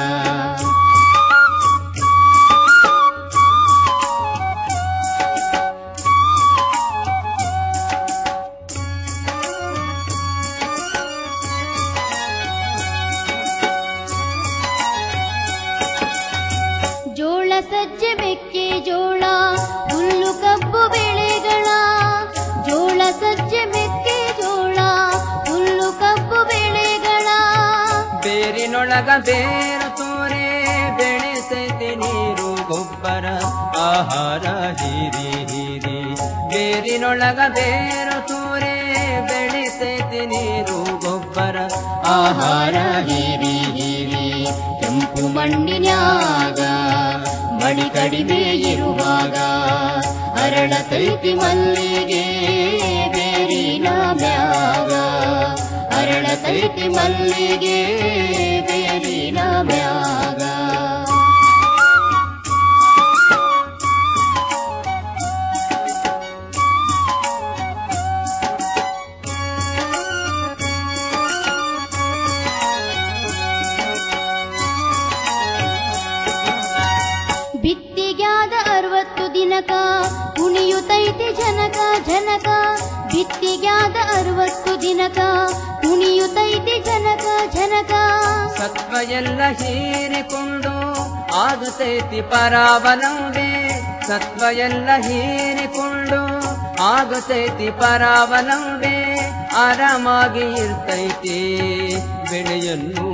ಜೋಳ ಸಜ್ಜೆ ಮೆಕ್ಕೆ ಜೋಳ ಹುಲ್ಲು ಕಬ್ಬು ಬೆಳೆಗಳ ಜೋಳ ಸಜ್ಜೆ ಮೆಕ್ಕೆ ಜೋಳ ಹುಲ್ಲು ಕಬ್ಬು ಬೆಳೆಗಳ ಬೇರಿನೊಳಗ ಬೇರು ತೋರೆ ಬೆಳೆಸೈತೆ ನೀರು ಗೊಬ್ಬರ ಆಹಾರ ಹೀರಿ ಹೀರಿ ಬೇರಿನೊಳಗ ಬೇರು ತೋರೆ ಬೆಳೆಸೈತೆ ನೀರು ಗೊಬ್ಬರ ಆಹಾರ ಹೀರಿ ಹೀರಿ ಕೆಂಪು ಮಣ್ಣಿನ್ಯಾಗ ಮಳಿ ಕಡಿಮೆ ಇರುವಾಗ ಅರಳತೈತಿ ಮಲ್ಲಿಗೆ ಬೇರಿನ ಮ್ಯಾಗ ಅರಳತೈತಿ ಮಲ್ಲಿಗೆ ಬೇರಿನ ಮ್ಯಾಗ ಬಿತ್ತಿಗ್ಯಾದ ಅರವತ್ತು ದಿನಕ ಕುಣಿಯುತ್ತೈತಿ ಜನಕ ಜನಕ ಬಿತ್ತಿಗ್ಯಾದ ಅರವತ್ತು ದಿನಕ ಕುಣಿಯುತ್ತೈತಿ ಜನಕ ಜನಕ ಸತ್ವ ಎಲ್ಲ ಹೀರಿಕೊಂಡು ಆಗತೈತಿ ಪರಾವಲಂಬೆ ಸತ್ವ ಎಲ್ಲ ಹೀರಿಕೊಂಡು ಆಗತೈತಿ ಪರಾವಲಂಬೆ ಆರಾಮಾಗಿ ಇರ್ತೈತಿ ಬೆಳೆಯನ್ನು